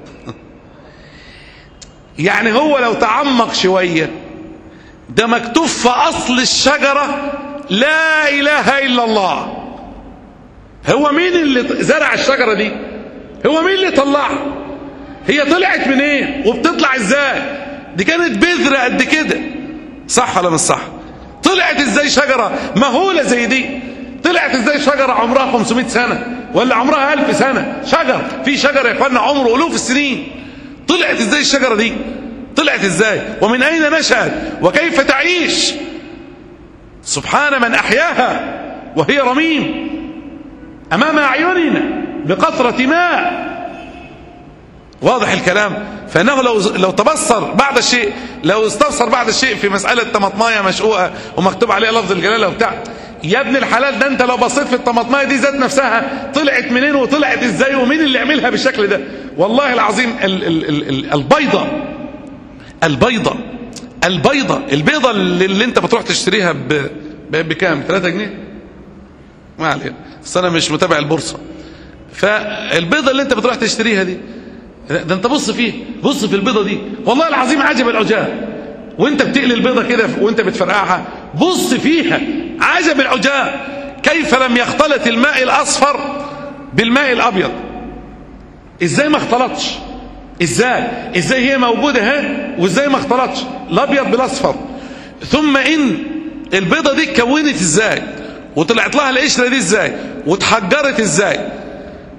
يعني هو لو تعمق شويه ده مكتوب في اصل الشجره لا اله الا الله هو مين اللي زرع الشجره دي هو مين اللي طلعها هي طلعت منين إيه؟ وبتطلع ازاي دي كانت بذره قد كده صح ولا مش صح طلعت ازاي شجره مهوله زي دي طلعت ازاي شجره عمرها 500 سنه ولا عمرها 1000 سنه شجر في شجر يا اخوانا عمره الوف السنين طلعت ازاي الشجره دي طلعت ازاي ومن اين نشأت وكيف تعيش سبحان من احياها وهي رميم امام اعيننا بقطره ماء واضح الكلام فانه لو لو تبصر بعد الشيء لو استبصر بعد الشيء في مساله طماطمايه مشقوقه ومكتوب عليها لفظ الجلاله وبتاع يا ابن الحلال ده انت لو بصيت في الطماطمايه دي ذات نفسها طلعت منين وطلعت ازاي ومين اللي عملها بالشكل ده والله العظيم ال ال ال ال البيضه البيضه البيضه البيضه اللي, اللي انت بتروح تشتريها ب بكام 3 جنيه ما علينا بس انا مش متابع البورصه فالبيضه اللي انت بتروح تشتريها دي ده انت بص فيه بص في البيضه دي والله العظيم عجب العجاب وانت بتقلي البيضه كده وانت بتفرقعها بص فيها عجب العجاب كيف لم يختلط الماء الاصفر بالماء الابيض ازاي ما اختلطش ازاي ازاي هي موجوده اهي وازاي ما اختلطش الابيض بالاصفر ثم ان البيضه دي اتكونت ازاي وطلعت لها القشره دي ازاي واتحجرت ازاي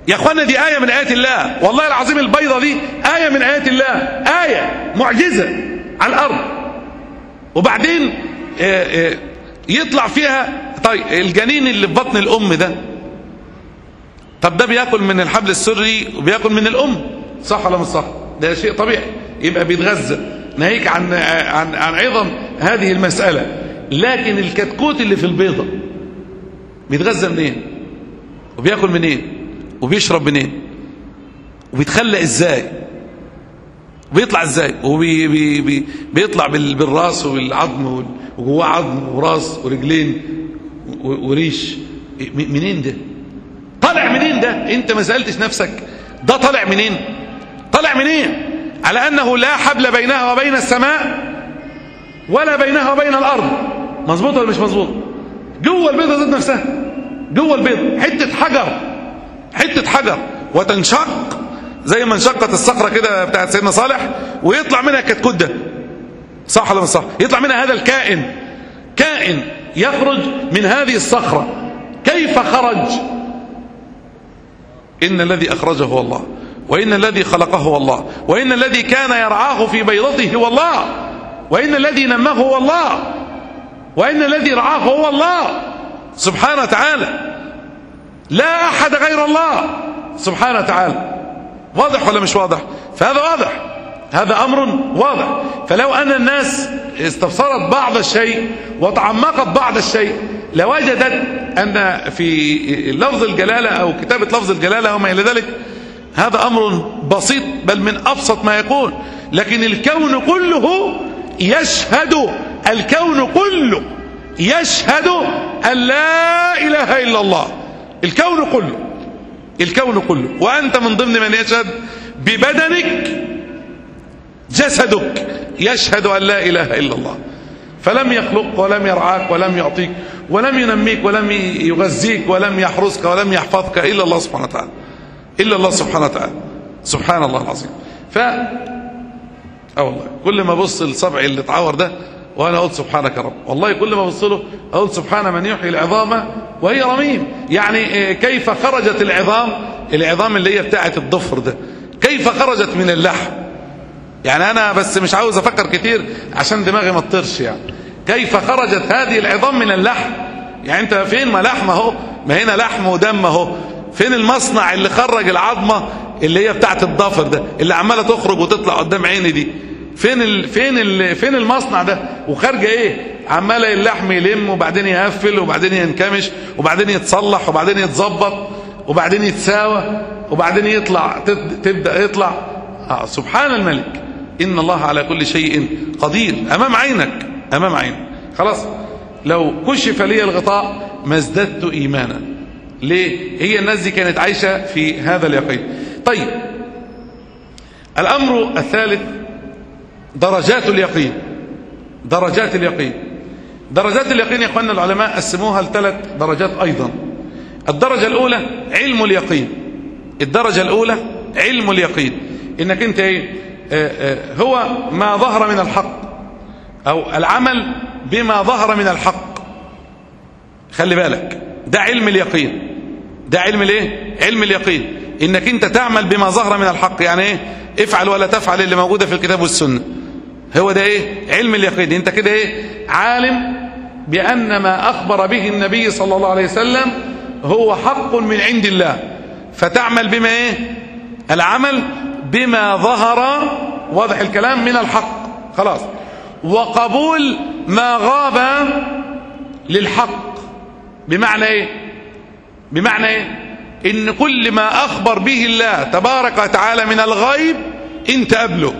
يا اخوانا دي آية من آيات الله والله العظيم البيضة دي آية من آيات الله آية معجزة على الأرض وبعدين آه، آه، يطلع فيها طيب الجنين اللي في بطن الأم ده طب ده بياكل من الحبل السري وبياكل من الأم صح ولا مش صح ده شيء طبيعي يبقى بيتغذى ناهيك عن عن عن عظم هذه المسألة لكن الكتكوت اللي في البيضة بيتغذى منين وبياكل منين وبيشرب منين وبيتخلق ازاي وبيطلع ازاي وبي بي بي بيطلع بال- بالراس وبالعظم وال- وجواه عظم وراس ورجلين و- وريش م- منين ده طالع منين ده انت ما سألتش نفسك ده طالع منين طالع منين على انه لا حبل بينها وبين السماء ولا بينها وبين الارض مظبوط ولا مش مظبوط جوه البيضه ذات نفسها جوه البيضه حته حجر حته حجر وتنشق زي ما انشقت الصخره كده بتاعت سيدنا صالح ويطلع منها كتكوت ده صح ولا مش صح يطلع منها هذا الكائن كائن يخرج من هذه الصخره كيف خرج إن الذي أخرجه هو الله وإن الذي خلقه هو الله وإن الذي كان يرعاه في بيضته هو الله وإن الذي نمه هو الله وإن الذي رعاه هو الله سبحانه وتعالى لا أحد غير الله سبحانه وتعالى واضح ولا مش واضح فهذا واضح هذا أمر واضح فلو أن الناس استفسرت بعض الشيء وتعمقت بعض الشيء لوجدت أن في لفظ الجلالة أو كتابة لفظ الجلالة وما إلى ذلك هذا أمر بسيط بل من أبسط ما يكون لكن الكون كله يشهد الكون كله يشهد أن لا إله إلا الله الكون كله الكون كله وأنت من ضمن من يشهد ببدنك جسدك يشهد أن لا إله إلا الله فلم يخلقك ولم يرعاك ولم يعطيك ولم ينميك ولم يغذيك ولم يحرسك ولم يحفظك إلا الله سبحانه وتعالى إلا الله سبحانه وتعالى سبحان الله العظيم ف اه والله كل ما ابص للصبع اللي اتعور ده وانا اقول سبحانك يا رب والله كل ما ابص له اقول سبحان من يحيي العظام وهي رميم يعني كيف خرجت العظام العظام اللي هي بتاعه الضفر ده كيف خرجت من اللحم يعني انا بس مش عاوز افكر كتير عشان دماغي ما تطيرش يعني كيف خرجت هذه العظام من اللحم يعني انت فين ما لحم اهو ما هنا لحم ودم اهو فين المصنع اللي خرج العظمه اللي هي بتاعت الضفر ده اللي عماله تخرج وتطلع قدام عيني دي فين ال... فين ال... فين المصنع ده وخارجه ايه عماله اللحم يلم وبعدين يقفل وبعدين ينكمش وبعدين يتصلح وبعدين يتظبط وبعدين يتساوى وبعدين يطلع تبدا يطلع آه سبحان الملك ان الله على كل شيء قدير امام عينك امام عينك خلاص لو كشف لي الغطاء ما ازددت ايمانا ليه هي الناس دي كانت عايشه في هذا اليقين طيب الامر الثالث درجات اليقين درجات اليقين درجات اليقين يا اخواننا العلماء قسموها لثلاث درجات ايضا الدرجه الاولى علم اليقين الدرجه الاولى علم اليقين انك انت ايه آه آه هو ما ظهر من الحق او العمل بما ظهر من الحق خلي بالك ده علم اليقين ده علم الايه علم اليقين انك انت تعمل بما ظهر من الحق يعني ايه افعل ولا تفعل اللي موجوده في الكتاب والسنه هو ده ايه علم اليقين انت كده ايه عالم بان ما اخبر به النبي صلى الله عليه وسلم هو حق من عند الله فتعمل بما ايه العمل بما ظهر واضح الكلام من الحق خلاص وقبول ما غاب للحق بمعنى ايه بمعنى ايه ان كل ما اخبر به الله تبارك وتعالى من الغيب انت قبله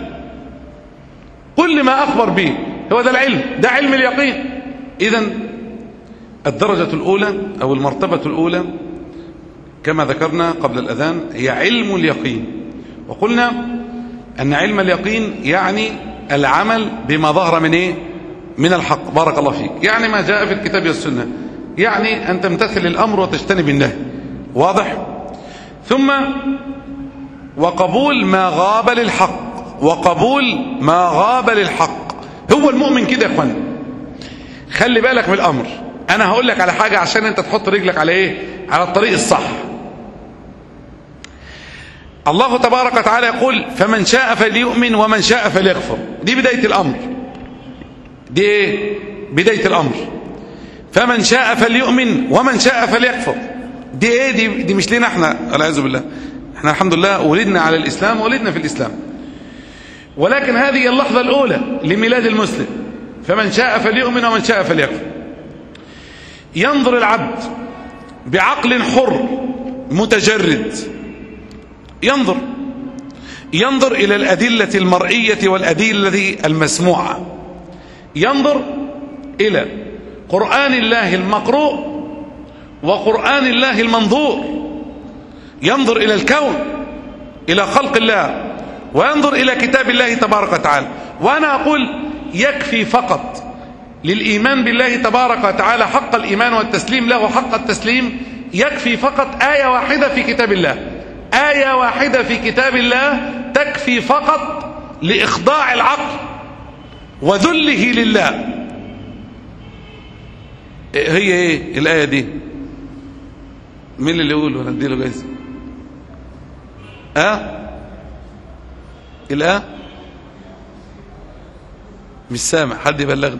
كل ما اخبر به هو ده العلم ده علم اليقين اذا الدرجة الاولى او المرتبة الاولى كما ذكرنا قبل الاذان هي علم اليقين وقلنا ان علم اليقين يعني العمل بما ظهر من ايه من الحق بارك الله فيك يعني ما جاء في الكتاب والسنه يعني ان تمتثل الامر وتجتنب النهي واضح ثم وقبول ما غاب للحق وقبول ما غاب للحق هو المؤمن كده يا اخوانا خلي بالك من الامر انا هقول لك على حاجه عشان انت تحط رجلك على ايه على الطريق الصح الله تبارك وتعالى يقول فمن شاء فليؤمن ومن شاء فليكفر دي بداية الأمر دي ايه بداية الأمر فمن شاء فليؤمن ومن شاء فليكفر دي ايه دي, دي مش لنا احنا والعياذ بالله احنا الحمد لله ولدنا على الإسلام ولدنا في الإسلام ولكن هذه اللحظة الأولى لميلاد المسلم فمن شاء فليؤمن ومن شاء فليكفر ينظر العبد بعقل حر متجرد ينظر ينظر إلى الأدلة المرئية والأدلة المسموعة ينظر إلى قرآن الله المقروء وقرآن الله المنظور ينظر إلى الكون إلى خلق الله وينظر إلى كتاب الله تبارك وتعالى وأنا أقول يكفي فقط للإيمان بالله تبارك وتعالى حق الإيمان والتسليم له حق التسليم يكفي فقط آية واحدة في كتاب الله آية واحدة في كتاب الله تكفي فقط لإخضاع العقل وذله لله هي ايه الآية دي مين اللي يقول ولا اديله جايزة اه الآه مش سامع حد يبلغني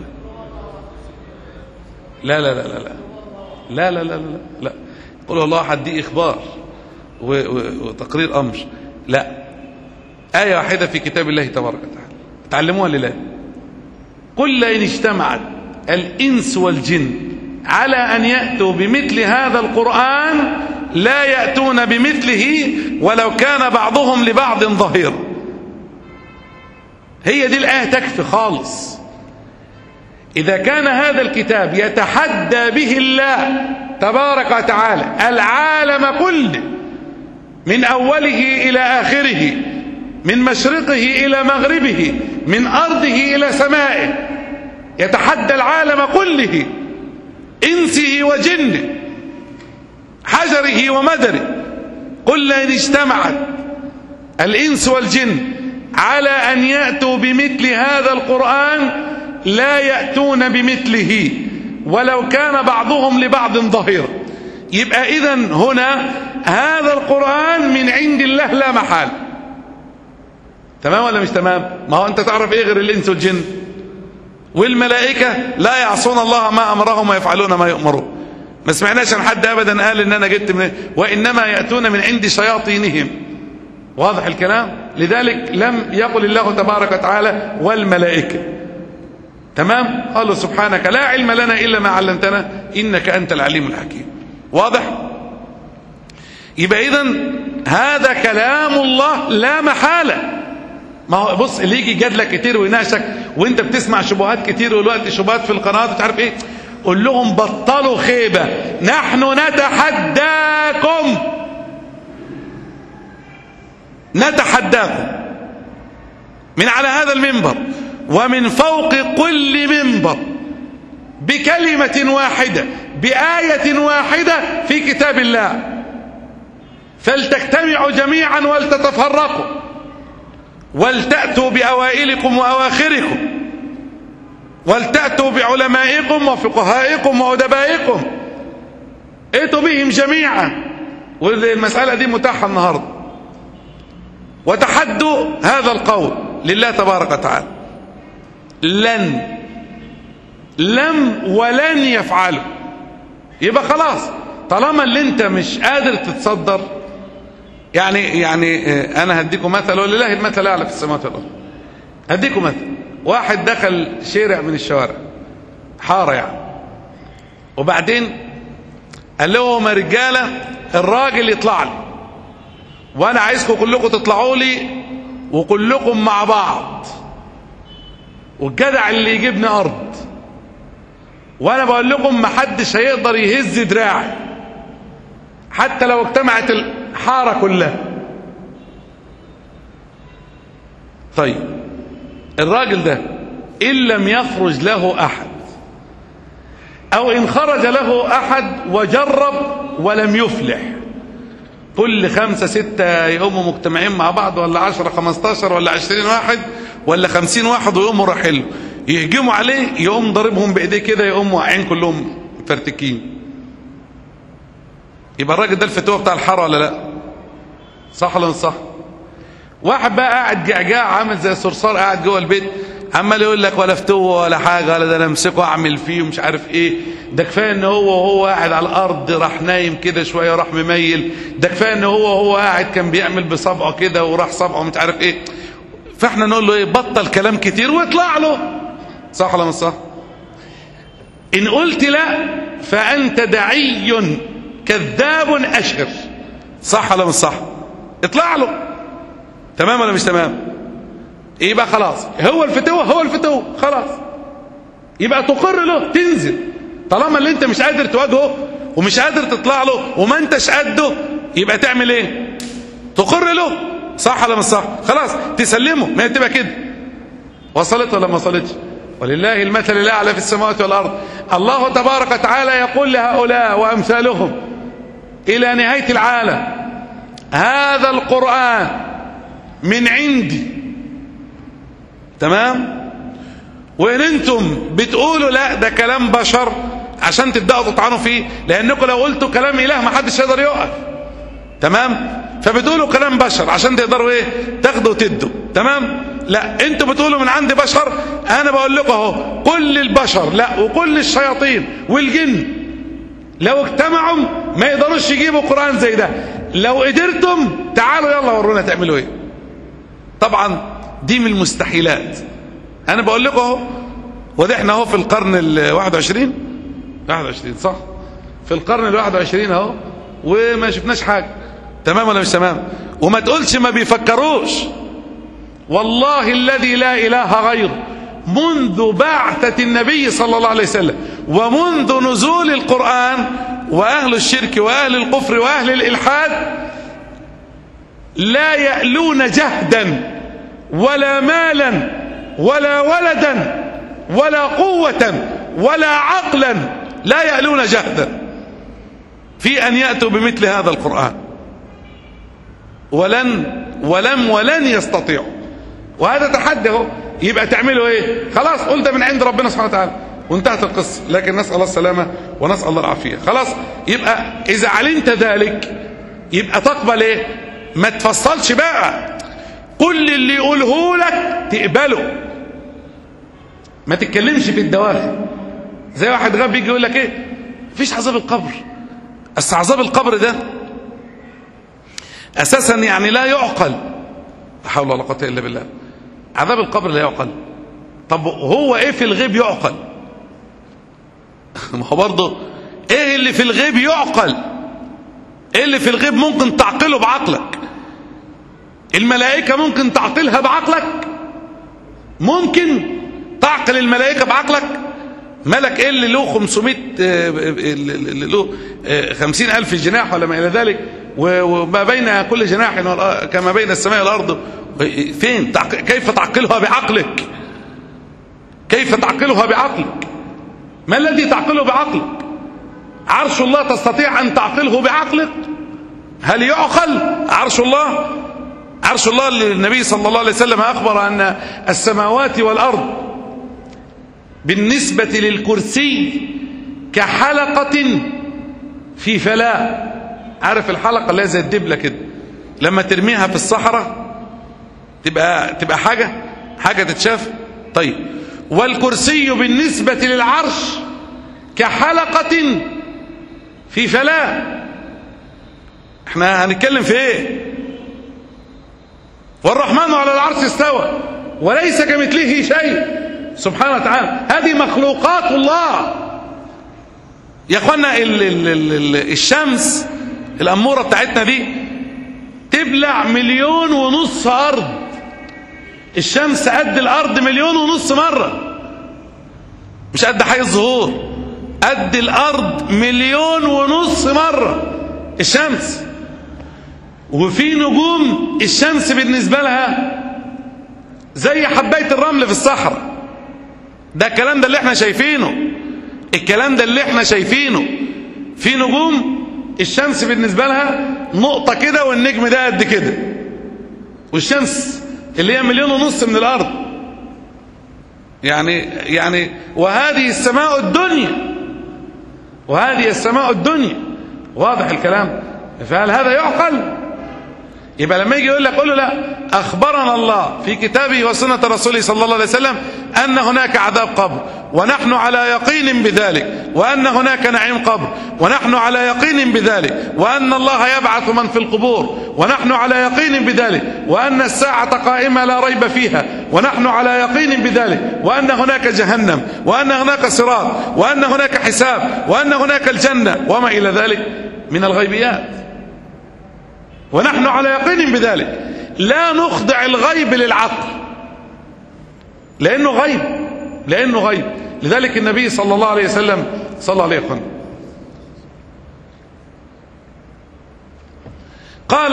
لا لا لا لا لا لا لا لا لا لا قل الله حد دي إخبار وتقرير أمر لا آية واحدة في كتاب الله تبارك وتعالى تعلموها لله قل لئن اجتمعت الإنس والجن على أن يأتوا بمثل هذا القرآن لا يأتون بمثله ولو كان بعضهم لبعض ظهيرا هي دي الآية تكفي خالص إذا كان هذا الكتاب يتحدى به الله تبارك وتعالى العالم كله من أوله إلى آخره من مشرقه إلى مغربه من أرضه إلى سمائه يتحدى العالم كله إنسه وجنه حجره ومدره قل لئن اجتمعت الإنس والجن على أن يأتوا بمثل هذا القرآن لا يأتون بمثله ولو كان بعضهم لبعض ظهيرا يبقى إذا هنا هذا القرآن من عند الله لا محال تمام ولا مش تمام ما هو أنت تعرف إيه غير الإنس والجن والملائكة لا يعصون الله ما أمرهم ويفعلون ما يؤمرون ما سمعناش عن حد أبدا قال إن أنا جبت من وإنما يأتون من عند شياطينهم واضح الكلام لذلك لم يقل الله تبارك وتعالى والملائكة تمام قالوا سبحانك لا علم لنا إلا ما علمتنا إنك أنت العليم الحكيم واضح يبقى إذن هذا كلام الله لا محالة ما هو بص اللي يجي جادلك كتير ويناقشك وانت بتسمع شبهات كتير والوقت شبهات في القنوات مش عارف ايه قول لهم بطلوا خيبة نحن نتحداكم نتحداكم من على هذا المنبر ومن فوق كل منبر بكلمة واحدة بآية واحدة في كتاب الله فلتجتمعوا جميعا ولتتفرقوا ولتأتوا بأوائلكم وأواخركم ولتأتوا بعلمائكم وفقهائكم وأدبائكم ائتوا بهم جميعا والمسألة دي متاحة النهاردة وتحدوا هذا القول لله تبارك وتعالى لن لم ولن يفعلوا يبقى خلاص طالما اللي انت مش قادر تتصدر يعني يعني انا هديكم مثل ولله المثل الاعلى في السماوات والارض هديكم مثل واحد دخل شارع من الشوارع حاره يعني وبعدين قال لهم يا رجاله الراجل يطلع لي وانا عايزكم كلكم تطلعوا لي وكلكم مع بعض والجدع اللي يجيبني ارض وانا بقول لكم محدش هيقدر يهز دراعي حتى لو اجتمعت الحاره كلها طيب الراجل ده ان لم يخرج له احد او ان خرج له احد وجرب ولم يفلح كل خمسة ستة يقوموا مجتمعين مع بعض ولا عشرة خمستاشر ولا عشرين واحد ولا خمسين واحد ويقوموا رايحين يهجموا عليه يقوم ضاربهم بايديه كده يقوموا واقعين كلهم فرتكين يبقى الراجل ده الفتوى بتاع الحاره ولا لا صح ولا مش صح واحد بقى قاعد جعجاع عامل زي صرصار قاعد جوه البيت عمال يقول لك ولا فتوه ولا حاجه ولا ده انا امسكه اعمل فيه ومش عارف ايه ده كفايه ان هو وهو قاعد على الارض راح نايم كده شويه راح مميل ده كفايه ان هو وهو قاعد كان بيعمل بصبعه كده وراح صبعه مش عارف ايه فاحنا نقول له ايه بطل كلام كتير واطلع له صح ولا مش صح ان قلت لا فانت دعي كذاب اشر صح ولا مش صح اطلع له تمام ولا مش تمام يبقى خلاص هو الفتوة هو الفتوة خلاص يبقى تقر له تنزل طالما اللي انت مش قادر تواجهه ومش قادر تطلع له وما انتش قده يبقى تعمل ايه تقر له صح ولا مش صح خلاص تسلمه ما هي تبقى كده وصلت ولا ما وصلتش ولله المثل الاعلى في السماوات والارض الله تبارك وتعالى يقول لهؤلاء وامثالهم الى نهايه العالم هذا القران من عندي تمام وان انتم بتقولوا لا ده كلام بشر عشان تبداوا تطعنوا فيه لانكم لو قلتوا كلام اله ما حدش يقدر يقف تمام فبتقولوا كلام بشر عشان تقدروا ايه تاخدوا وتدوا تمام لا انتوا بتقولوا من عند بشر انا بقول لكم اهو كل البشر لا وكل الشياطين والجن لو اجتمعوا ما يقدروش يجيبوا قران زي ده لو قدرتم تعالوا يلا ورونا تعملوا ايه طبعا دي من المستحيلات انا بقول لكم اهو وده احنا اهو في القرن ال 21 21 صح في القرن ال 21 اهو وما شفناش حاجه تمام ولا مش تمام وما تقولش ما بيفكروش والله الذي لا اله غيره منذ بعثة النبي صلى الله عليه وسلم ومنذ نزول القرآن وأهل الشرك وأهل الكفر وأهل الإلحاد لا يألون جهدا ولا مالا ولا ولدا ولا قوة ولا عقلا لا يألون جهدا في أن يأتوا بمثل هذا القرآن ولن ولم ولن يستطيعوا وهذا تحدي اهو يبقى تعملوا ايه خلاص قل ده من عند ربنا سبحانه وتعالى وانتهت القصة لكن نسأل الله السلامة ونسأل الله العافية خلاص يبقى إذا علمت ذلك يبقى تقبل ايه ما تفصلش بقى كل اللي يقوله لك تقبله ما تتكلمش في الدواخل زي واحد غبي يجي يقول لك ايه مفيش عذاب القبر بس عذاب القبر ده اساسا يعني لا يعقل لا حول ولا قوه الا بالله عذاب القبر لا يعقل طب هو ايه في الغيب يعقل ما هو برضه ايه اللي في الغيب يعقل ايه اللي في الغيب ممكن تعقله بعقلك الملائكة ممكن تعقلها بعقلك ممكن تعقل الملائكة بعقلك ملك ايه اللي له 500 اللي له 50 ألف جناح ولا ما إلى ذلك وما بين كل جناح كما بين السماء والأرض فين كيف تعقلها بعقلك كيف تعقلها بعقلك ما الذي تعقله بعقلك عرش الله تستطيع أن تعقله بعقلك هل يعقل عرش الله عرش الله اللي النبي صلى الله عليه وسلم أخبر أن السماوات والأرض بالنسبة للكرسي كحلقة في فلاة عارف الحلقة اللي زي الدبلة كده لما ترميها في الصحراء تبقى تبقى حاجة حاجة تتشاف طيب والكرسي بالنسبة للعرش كحلقة في فلاة احنا هنتكلم في ايه والرحمن على العرش استوى وليس كمثله شيء سبحانه وتعالى هذه مخلوقات الله يا اخوانا ال ال ال الشمس الأمورة بتاعتنا دي تبلع مليون ونص أرض الشمس قد الأرض مليون ونص مرة مش قد حي الظهور قد الأرض مليون ونص مرة الشمس وفي نجوم الشمس بالنسبة لها زي حباية الرمل في الصحراء ده الكلام ده اللي احنا شايفينه الكلام ده اللي احنا شايفينه في نجوم الشمس بالنسبة لها نقطة كده والنجم ده قد كده والشمس اللي هي مليون ونص من الأرض يعني يعني وهذه السماء الدنيا وهذه السماء الدنيا واضح الكلام فهل هذا يعقل يبقى لما يجي يقول لك قول له لا أخبرنا الله في كتابه وسنة رسوله صلى الله عليه وسلم أن هناك عذاب قبر ونحن على يقين بذلك وأن هناك نعيم قبر ونحن على يقين بذلك وأن الله يبعث من في القبور ونحن على يقين بذلك وأن الساعة قائمة لا ريب فيها ونحن على يقين بذلك وأن هناك جهنم وأن هناك صراط وأن هناك حساب وأن هناك الجنة وما إلى ذلك من الغيبيات ونحن على يقين بذلك لا نخضع الغيب للعقل لأنه غيب لأنه غيب لذلك النبي صلى الله عليه وسلم صلى الله عليه وسلم قال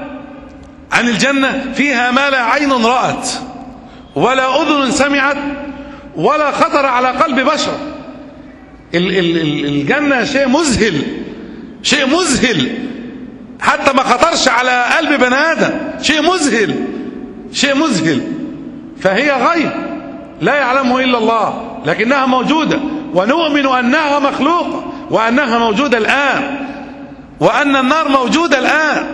عن الجنة فيها ما لا عين رأت ولا أذن سمعت ولا خطر على قلب بشر ال- ال- ال- الجنة شيء مذهل شيء مذهل حتى ما خطرش على قلب بني آدم شيء مذهل شيء مذهل فهي غيب لا يعلمه إلا الله لكنها موجودة ونؤمن أنها مخلوقة وأنها موجودة الآن وأن النار موجودة الآن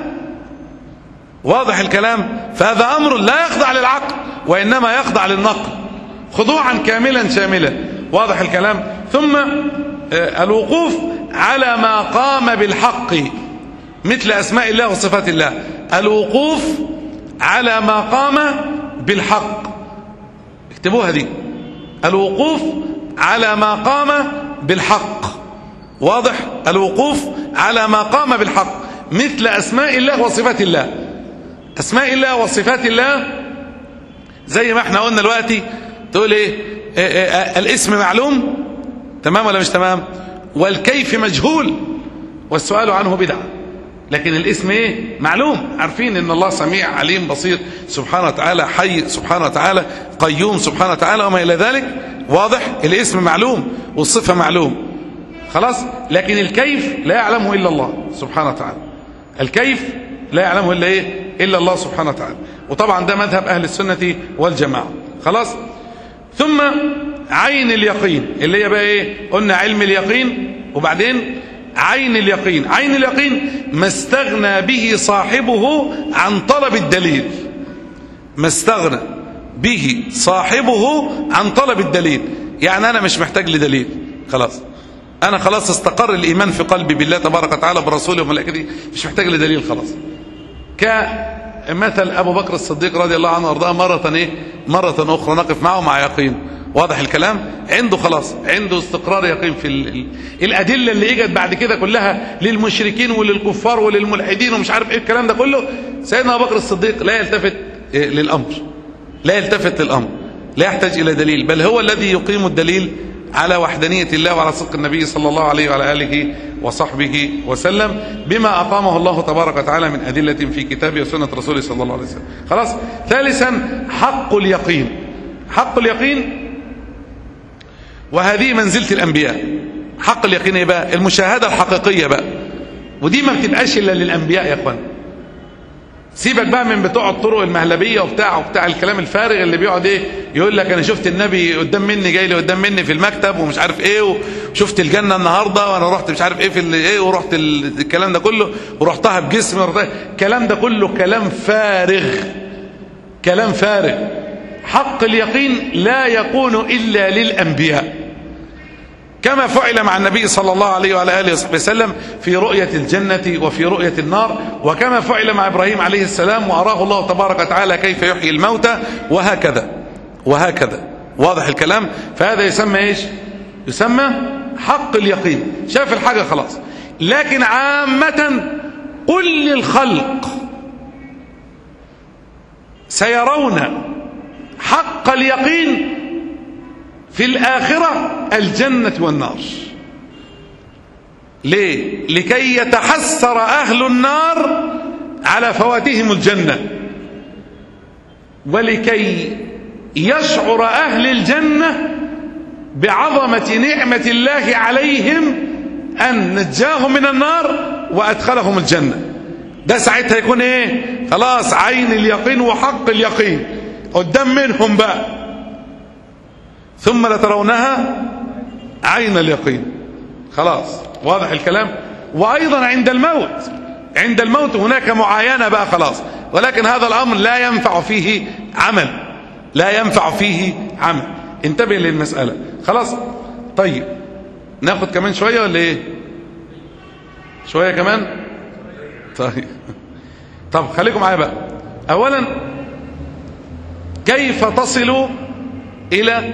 واضح الكلام فهذا أمر لا يخضع للعقل وإنما يخضع للنقل خضوعا كاملا شاملا واضح الكلام ثم آه، الوقوف على ما قام بالحق مثل أسماء الله وصفات الله الوقوف على ما قام بالحق اكتبوها دي الوقوف على ما قام بالحق واضح الوقوف على ما قام بالحق مثل أسماء الله وصفات الله أسماء الله وصفات الله زي ما احنا قلنا دلوقتي تقول ايه اه اه اه الاسم معلوم تمام ولا مش تمام والكيف مجهول والسؤال عنه بدعة لكن الاسم ايه معلوم عارفين ان الله سميع عليم بصير سبحانه وتعالى حي سبحانه وتعالى قيوم سبحانه وتعالى وما الى ذلك واضح الاسم معلوم والصفة معلوم خلاص لكن الكيف لا يعلمه الا الله سبحانه وتعالى الكيف لا يعلمه الا ايه الا الله سبحانه وتعالى وطبعا ده مذهب اهل السنة والجماعة خلاص ثم عين اليقين اللي هي بقى ايه قلنا علم اليقين وبعدين عين اليقين عين اليقين ما استغنى به صاحبه عن طلب الدليل ما استغنى به صاحبه عن طلب الدليل يعني انا مش محتاج لدليل خلاص انا خلاص استقر الايمان في قلبي بالله تبارك وتعالى برسوله وملائكته مش محتاج لدليل خلاص كمثل ابو بكر الصديق رضي الله عنه وارضاه مره ايه مره اخرى نقف معه مع يقين واضح الكلام عنده خلاص عنده استقرار يقين في ال... ال... الادله اللي اجت بعد كده كلها للمشركين وللكفار وللملحدين ومش عارف ايه الكلام ده كله سيدنا ابو بكر الصديق لا يلتفت إيه للامر لا يلتفت للامر لا يحتاج الى دليل بل هو الذي يقيم الدليل على وحدانية الله وعلى صدق النبي صلى الله عليه وعلى آله وصحبه وسلم بما أقامه الله تبارك وتعالى من أدلة في كتابه وسنة رسوله صلى الله عليه وسلم خلاص ثالثا حق اليقين حق اليقين وهذه منزلة الأنبياء حق اليقين ايه بقى المشاهدة الحقيقية بقى ودي ما بتبقاش إلا للأنبياء يا أخوان سيبك بقى من بتوع الطرق المهلبية وبتاع وبتاع الكلام الفارغ اللي بيقعد ايه يقول لك انا شفت النبي قدام مني جاي لي قدام مني في المكتب ومش عارف ايه وشفت الجنة النهاردة وانا رحت مش عارف ايه في ايه ورحت الكلام ده كله ورحتها بجسمي ورحتها الكلام ده كله كلام فارغ كلام فارغ حق اليقين لا يكون إلا للأنبياء كما فعل مع النبي صلى الله عليه وعلى آله وصحبه وسلم في رؤية الجنة وفي رؤية النار وكما فعل مع إبراهيم عليه السلام وأراه الله تبارك وتعالى كيف يحيي الموتى وهكذا وهكذا واضح الكلام فهذا يسمى إيش يسمى حق اليقين شاف الحاجة خلاص لكن عامة كل الخلق سيرون حق اليقين في الآخرة الجنة والنار ليه لكي يتحسر أهل النار على فواتهم الجنة ولكي يشعر أهل الجنة بعظمة نعمة الله عليهم أن نجاهم من النار وأدخلهم الجنة ده ساعتها يكون ايه خلاص عين اليقين وحق اليقين قدام منهم بقى ثم لترونها عين اليقين خلاص واضح الكلام وايضا عند الموت عند الموت هناك معاينه بقى خلاص ولكن هذا الأمر لا ينفع فيه عمل لا ينفع فيه عمل انتبه للمسألة خلاص طيب ناخد كمان شوية ولا ايه شوية كمان طيب طب خليكم معايا بقى اولا كيف تصل الى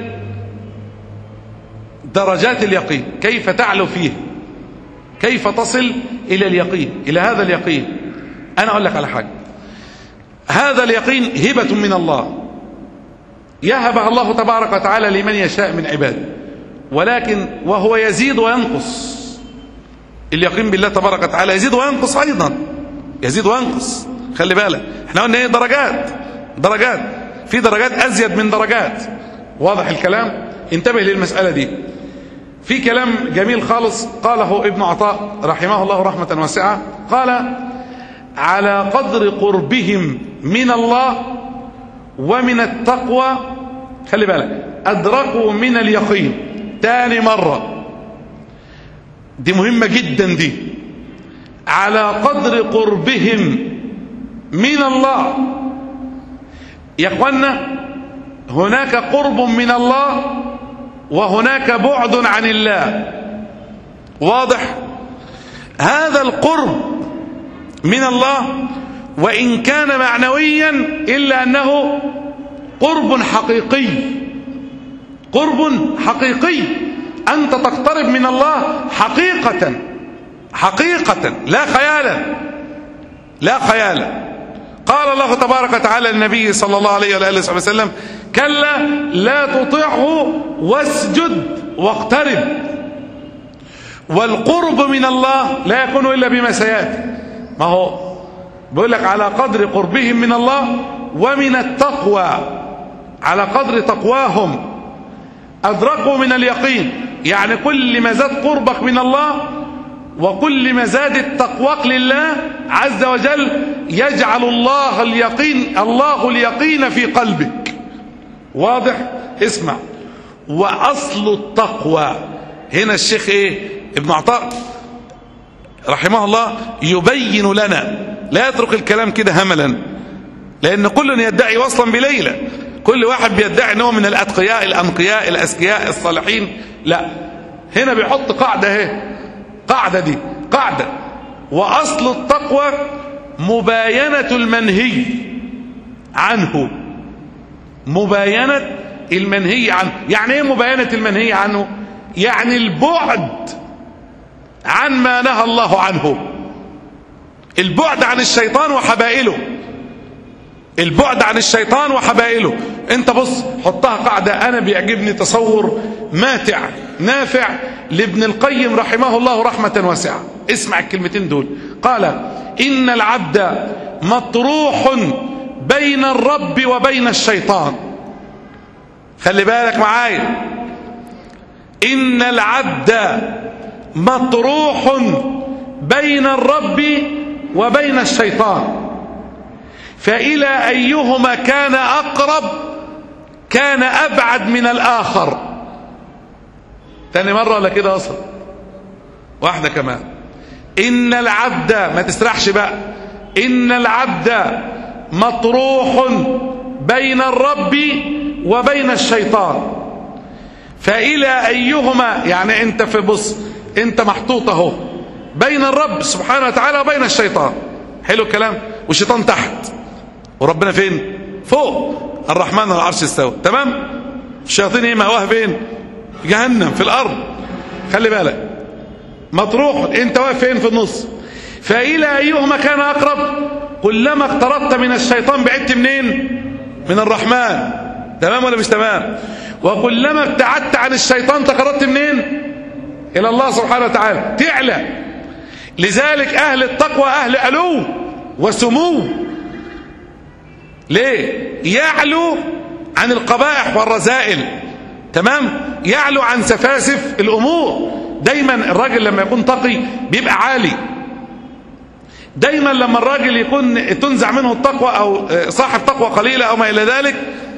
درجات اليقين كيف تعلو فيه كيف تصل الى اليقين الى هذا اليقين انا اقول لك على حاجه هذا اليقين هبه من الله يهبها الله تبارك وتعالى لمن يشاء من عباده ولكن وهو يزيد وينقص اليقين بالله تبارك وتعالى يزيد وينقص ايضا يزيد وينقص خلي بالك احنا قلنا ايه درجات درجات في درجات ازيد من درجات واضح الكلام انتبه للمساله دي في كلام جميل خالص قاله ابن عطاء رحمه الله رحمه واسعه قال على قدر قربهم من الله ومن التقوى خلي بالك ادركوا من اليقين تاني مره دي مهمه جدا دي على قدر قربهم من الله يا اخوانا هناك قرب من الله وهناك بعد عن الله واضح هذا القرب من الله وإن كان معنويا إلا أنه قرب حقيقي قرب حقيقي أنت تقترب من الله حقيقة حقيقة لا خيالا لا خيالا قال الله تبارك وتعالى للنبي صلى الله عليه وآله وصحبه وسلم كلا لا تطعه واسجد واقترب والقرب من الله لا يكون إلا بما سيأتي ما هو بيقول لك على قدر قربهم من الله ومن التقوى على قدر تقواهم أدركوا من اليقين يعني كل ما زاد قربك من الله وكل ما زادت تقواك لله عز وجل يجعل الله اليقين الله اليقين في قلبك واضح اسمع واصل التقوى هنا الشيخ ايه ابن عطاء رحمه الله يبين لنا لا يترك الكلام كده هملا لان كل يدعي وصلا بليلى كل واحد بيدعي انه من الاتقياء الانقياء الاذكياء الصالحين لا هنا بيحط قاعده اهي قاعده دي قاعده واصل التقوى مباينه المنهي عنه مباينه المنهي عنه يعني ايه مباينه المنهي عنه يعني البعد عن ما نهى الله عنه البعد عن الشيطان وحبائله البعد عن الشيطان وحبائله انت بص حطها قاعدة انا بيعجبني تصور ماتع نافع لابن القيم رحمه الله رحمة واسعة اسمع الكلمتين دول قال ان العبد مطروح بين الرب وبين الشيطان خلي بالك معايا ان العبد مطروح بين الرب وبين الشيطان فإلى أيهما كان أقرب كان أبعد من الآخر تاني مرة ولا كده أصلا واحدة كمان إن العبد ما تسرحش بقى إن العبد مطروح بين الرب وبين الشيطان فإلى أيهما يعني أنت في بص أنت محطوط أهو بين الرب سبحانه وتعالى وبين الشيطان حلو الكلام والشيطان تحت وربنا فين فوق الرحمن على العرش استوى تمام الشياطين ايه مأواه فين في جهنم في الارض خلي بالك مطروح انت واقف فين في النص فإلى أيهما كان أقرب كلما اقتربت من الشيطان بعدت منين من الرحمن تمام ولا مش تمام وكلما ابتعدت عن الشيطان تقربت منين إلى الله سبحانه وتعالى تعلى لذلك أهل التقوى أهل علو وسمو ليه يعلو عن القبائح والرذائل تمام يعلو عن سفاسف الأمور دايما الراجل لما يكون تقي بيبقى عالي دايما لما الراجل يكون تنزع منه التقوى أو صاحب تقوى قليلة أو ما إلى ذلك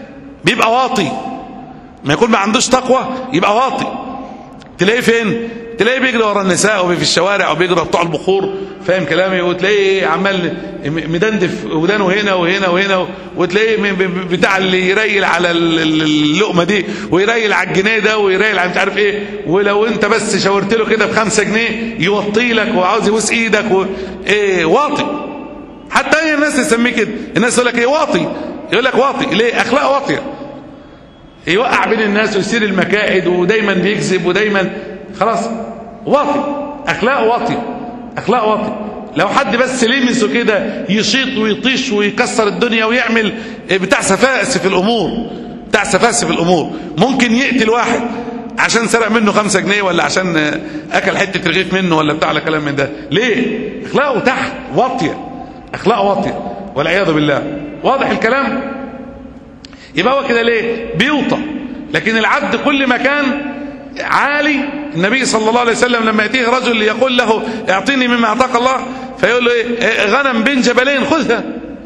بيبقى واطي ما يكون ما عندوش تقوى يبقى واطي تلاقيه فين تلاقيه بيجري ورا النساء وفي الشوارع وبيجري ورا بتوع البخور فاهم كلامي وتلاقيه إيه عمال م- مدندف ودانه هنا وهنا وهنا وتلاقيه م- ب- بتاع اللي يريل على ال- ال- اللقمه دي ويريل على الجنيه ده ويريل على مش عارف ايه ولو انت بس شاورت له كده بخمسة جنيه يوطي لك وعاوز يبوس ايدك و... ايه واطي حتى اي الناس تسميه كده الناس يقول لك ايه واطي يقول لك واطي ليه اخلاق واطيه يوقع بين الناس ويصير المكائد ودايما بيكذب ودايما خلاص واطي اخلاق واطي اخلاق واطي لو حد بس لمسه كده يشيط ويطيش ويكسر الدنيا ويعمل بتاع سفاسف في الامور بتاع سفاسف في الامور ممكن يقتل واحد عشان سرق منه خمسة جنيه ولا عشان اكل حتة رغيف منه ولا بتاع ولا كلام من ده ليه اخلاقه تحت واطية اخلاقه واطية والعياذ بالله واضح الكلام يبقى هو كده ليه بيوطى لكن العبد كل ما كان عالي النبي صلى الله عليه وسلم لما يأتيه رجل يقول له اعطيني مما اعطاك الله فيقول له ايه غنم بين جبلين خذها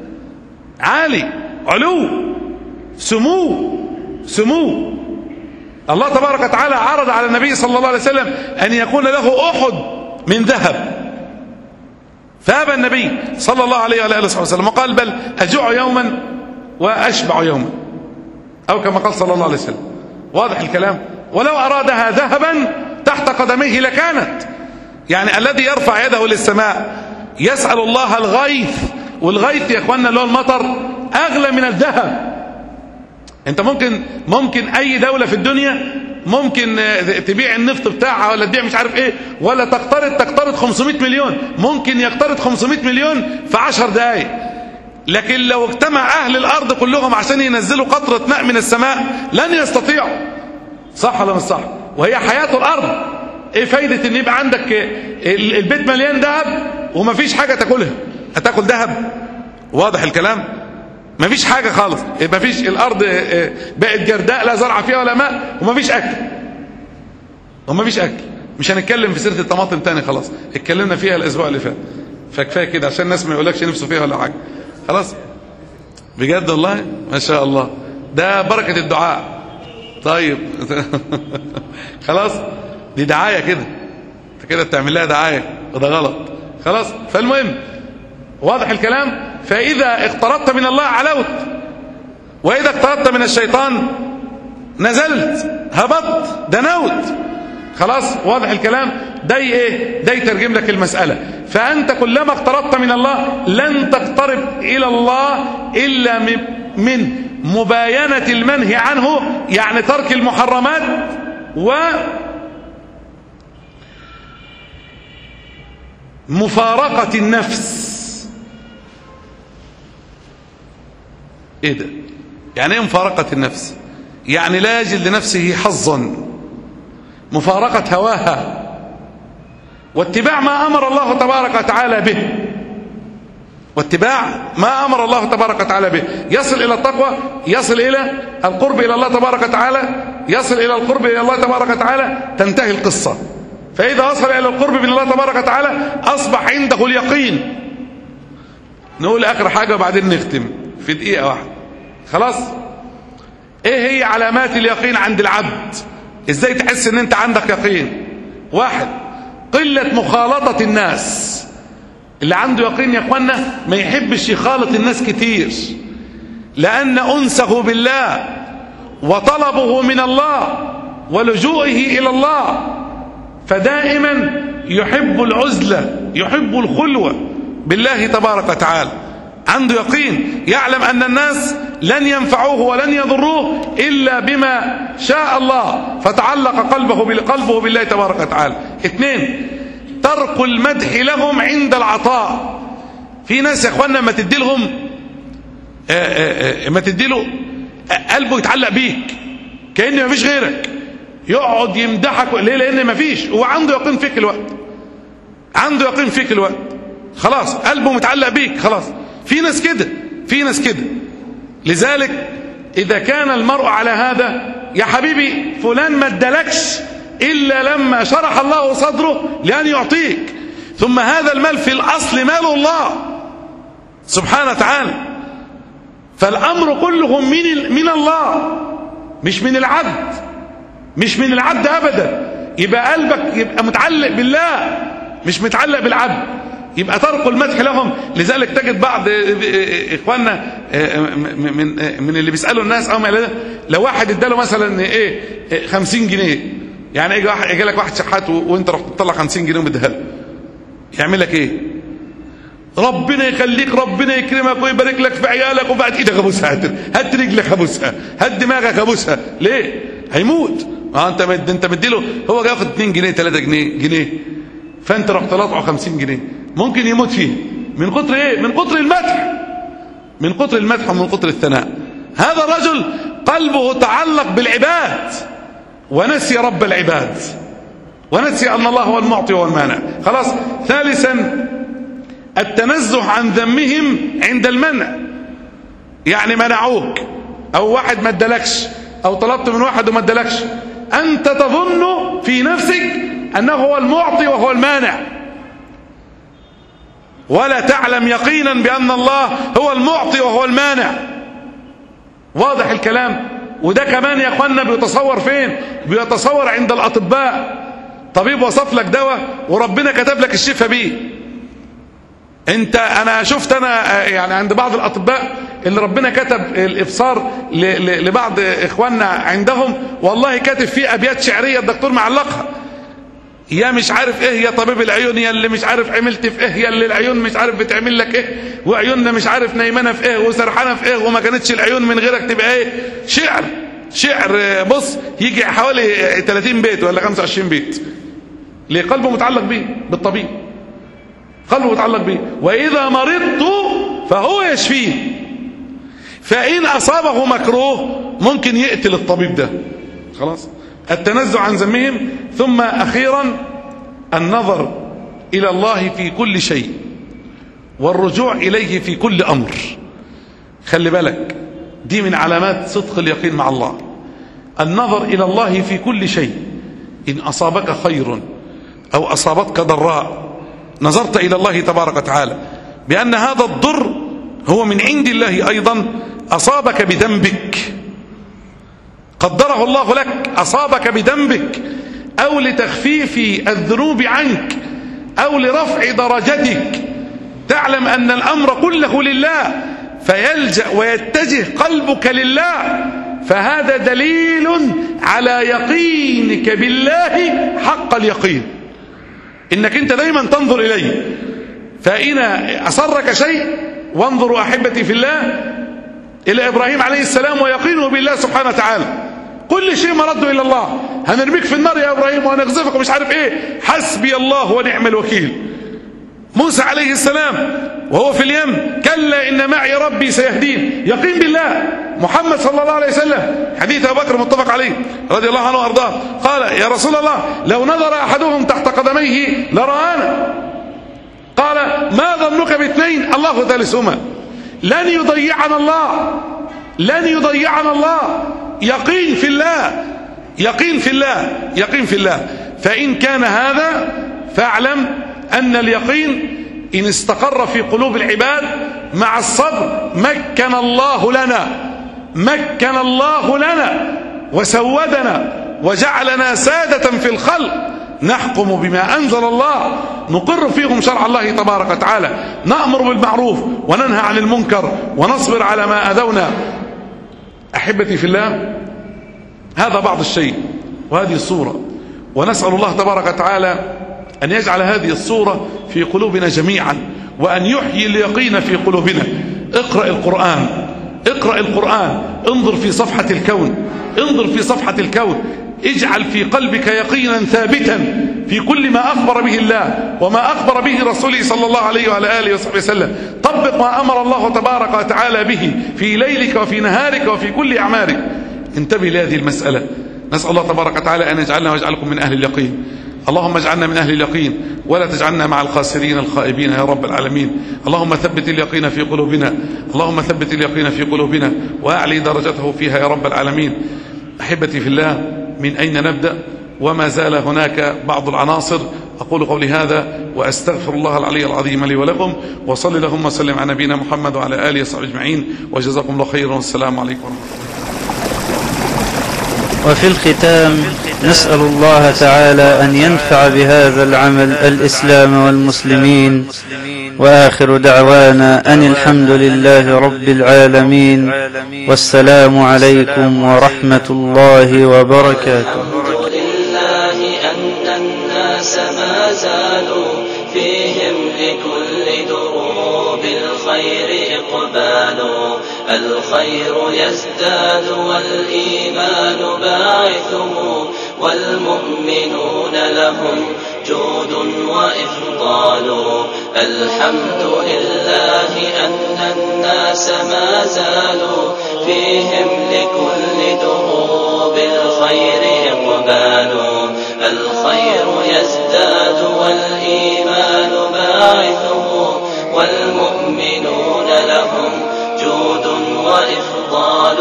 عالي علو سمو سمو الله تبارك وتعالى عرض على النبي صلى الله عليه وسلم ان يكون له احد من ذهب فابى النبي صلى الله عليه وآله وسلم وقال بل اجوع يوما واشبع يوما أو كما قال صلى الله عليه وسلم واضح الكلام ولو أرادها ذهبا تحت قدميه لكانت يعني الذي يرفع يده للسماء يسأل الله الغيث والغيث يا اخوانا اللي هو المطر أغلى من الذهب انت ممكن ممكن اي دولة في الدنيا ممكن تبيع النفط بتاعها ولا تبيع مش عارف ايه ولا تقترض تقترض 500 مليون ممكن يقترض 500 مليون في 10 دقائق لكن لو اجتمع أهل الأرض كلهم عشان ينزلوا قطرة ماء من السماء لن يستطيعوا صح ولا مش صح وهي حياة الأرض ايه فايدة ان يبقى عندك البيت مليان ذهب ومفيش حاجة تاكلها هتاكل ذهب واضح الكلام مفيش حاجة خالص مفيش الأرض بقت جرداء لا زرع فيها ولا ماء ومفيش أكل ومفيش أكل مش هنتكلم في سيرة الطماطم تاني خلاص اتكلمنا فيها الأسبوع اللي فات فكفايه كده عشان الناس ما يقولكش نفسه فيها ولا حاجة خلاص بجد والله ما شاء الله ده بركة الدعاء طيب خلاص دي دعاية كده انت كده بتعمل لها دعاية وده غلط خلاص فالمهم واضح الكلام فإذا اقتربت من الله علوت وإذا اقتربت من الشيطان نزلت هبطت دنوت خلاص واضح الكلام ده ايه ده يترجم لك المسألة فأنت كلما اقتربت من الله لن تقترب إلى الله إلا من مباينة المنهي عنه يعني ترك المحرمات و مفارقة النفس ايه ده يعني ايه مفارقة النفس يعني لا يجد لنفسه حظا مفارقة هواها واتباع ما أمر الله تبارك وتعالى به واتباع ما أمر الله تبارك وتعالى به يصل إلى التقوى يصل إلى القرب إلى الله تبارك وتعالى يصل إلى القرب إلى الله تبارك وتعالى تنتهي القصة فإذا وصل إلى القرب من الله تبارك وتعالى أصبح عنده اليقين نقول آخر حاجة وبعدين نختم في دقيقة واحدة خلاص ايه هي علامات اليقين عند العبد ازاي تحس ان انت عندك يقين واحد قلة مخالطة الناس اللي عنده يقين يا اخوانا ما يحبش يخالط الناس كتير لان انسه بالله وطلبه من الله ولجوئه الى الله فدائما يحب العزلة يحب الخلوة بالله تبارك وتعالى عنده يقين يعلم أن الناس لن ينفعوه ولن يضروه إلا بما شاء الله فتعلق قلبه قلبه بالله تبارك وتعالى اثنين ترك المدح لهم عند العطاء في ناس يا اخوانا ما تدي لهم ما تدي له قلبه يتعلق بيك كأن ما فيش غيرك يقعد يمدحك ليه لأن ما فيش هو عنده يقين فيك الوقت عنده يقين فيك الوقت خلاص قلبه متعلق بيك خلاص في ناس كده في ناس كده لذلك إذا كان المرء على هذا يا حبيبي فلان ما ادالكش إلا لما شرح الله صدره لأن يعطيك ثم هذا المال في الأصل مال الله سبحانه وتعالى فالأمر كله من من الله مش من العبد مش من العبد أبدا يبقى قلبك يبقى متعلق بالله مش متعلق بالعبد يبقى ترك المدح لهم لذلك تجد بعض اخواننا من من اللي بيسالوا الناس او ما إلى ذلك، لو واحد اداله مثلا ايه 50 جنيه يعني يجي واحد يجي لك واحد شحات و- وانت رحت تطلع 50 جنيه ومديها له يعمل لك ايه ربنا يخليك ربنا يكرمك ويبارك لك في عيالك وبعد ايدك ابوسها هات هات رجلك ابوسها هات دماغك ابوسها ليه هيموت اه انت مد انت مديله هو جاي ياخد 2 جنيه 3 جنيه جنيه فانت رحت طلعه 50 جنيه ممكن يموت فيه من كتر ايه من كتر المدح من كتر المدح ومن كتر الثناء هذا الرجل قلبه تعلق بالعباد ونسي رب العباد ونسي ان الله هو المعطي والمانع خلاص ثالثا التنزه عن ذمهم عند المنع يعني منعوك او واحد ما ادالكش او طلبت من واحد وما ادالكش انت تظن في نفسك انه هو المعطي وهو المانع ولا تعلم يقينا بان الله هو المعطي وهو المانع واضح الكلام وده كمان يا اخوانا بيتصور فين بيتصور عند الاطباء طبيب وصف لك دواء وربنا كتب لك الشفاء بيه انت انا شفت انا آه، يعني عند بعض الاطباء اللي ربنا كتب الابصار ل- ل- لبعض اخواننا عندهم والله كاتب فيه ابيات شعريه الدكتور معلقها يا مش عارف ايه يا طبيب العيون يا اللي مش عارف عملت في ايه يا اللي العيون مش عارف بتعمل لك ايه وعيوننا مش عارف نايمانه في ايه وسرحانه في ايه وما كانتش العيون من غيرك تبقى ايه شعر شعر آه، بص يجي حوالي آه، 30 بيت ولا 25 بيت ليه قلبه متعلق بيه بالطبيب قلبه متعلق به وإذا مرضت فهو يشفيه فإن أصابه مكروه ممكن يقتل الطبيب ده خلاص التنزع عن ذمهم ثم أخيرا النظر إلى الله في كل شيء والرجوع إليه في كل أمر خلي بالك دي من علامات صدق اليقين مع الله النظر إلى الله في كل شيء إن أصابك خير أو أصابتك ضراء نظرت إلى الله تبارك وتعالى بأن هذا الضر هو من عند الله أيضا أصابك بذنبك قدره الله لك أصابك بذنبك أو لتخفيف الذنوب عنك أو لرفع درجتك تعلم أن الأمر كله لله فيلجأ ويتجه قلبك لله فهذا دليل على يقينك بالله حق اليقين انك انت دايما تنظر اليه فإن أسرك شيء وانظروا أحبتي في الله إلى إبراهيم عليه السلام ويقينه بالله سبحانه وتعالى كل شيء مرده إلى الله هنرميك في النار يا إبراهيم وهنغزفك ومش عارف إيه حسبي الله ونعم الوكيل موسى عليه السلام وهو في اليم كلا إن معي ربي سيهدين يقين بالله محمد صلى الله عليه وسلم حديث أبو بكر متفق عليه رضي الله عنه وأرضاه قال يا رسول الله لو نظر أحدهم تحت قدميه لرآنا قال ما ظنك باثنين الله ثالثهما لن يضيعنا الله لن يضيعنا الله يقين في الله يقين في الله يقين في الله فإن كان هذا فاعلم أن اليقين إن استقر في قلوب العباد مع الصبر مكن الله لنا مكن الله لنا وسودنا وجعلنا سادة في الخلق نحكم بما أنزل الله نقر فيهم شرع الله تبارك وتعالى نأمر بالمعروف وننهى عن المنكر ونصبر على ما أذونا أحبتي في الله هذا بعض الشيء وهذه الصورة ونسأل الله تبارك وتعالى أن يجعل هذه الصورة في قلوبنا جميعا وأن يحيي اليقين في قلوبنا اقرأ القرآن اقرأ القرآن انظر في صفحة الكون انظر في صفحة الكون اجعل في قلبك يقينا ثابتا في كل ما أخبر به الله وما أخبر به رسوله صلى الله عليه وعلى آله وصحبه وسلم طبق ما أمر الله تبارك وتعالى به في ليلك وفي نهارك وفي كل أعمالك انتبه لهذه المسألة نسأل الله تبارك وتعالى أن يجعلنا ويجعلكم من أهل اليقين اللهم اجعلنا من أهل اليقين ولا تجعلنا مع الخاسرين الخائبين يا رب العالمين اللهم ثبت اليقين في قلوبنا اللهم ثبت اليقين في قلوبنا وأعلي درجته فيها يا رب العالمين أحبتي في الله من أين نبدأ وما زال هناك بعض العناصر أقول قولي هذا وأستغفر الله العلي العظيم لي ولكم وصلي اللهم وسلم على نبينا محمد وعلى آله وصحبه أجمعين وجزاكم الله خيرا والسلام عليكم ورحمة الله وفي الختام نسأل الله تعالى أن ينفع بهذا العمل الإسلام والمسلمين وآخر دعوانا أن الحمد لله رب العالمين والسلام عليكم ورحمة الله وبركاته الحمد لله أن الناس ما زالوا فيهم لكل دروب الخير إقبال الخير يزداد والإيمان باعثه والمؤمنون لهم جود وإفضال الحمد لله أن الناس ما زالوا فيهم لكل دروب الخير إقبال الخير يزداد والإيمان باعثه والمؤمنون لهم جود وإفضال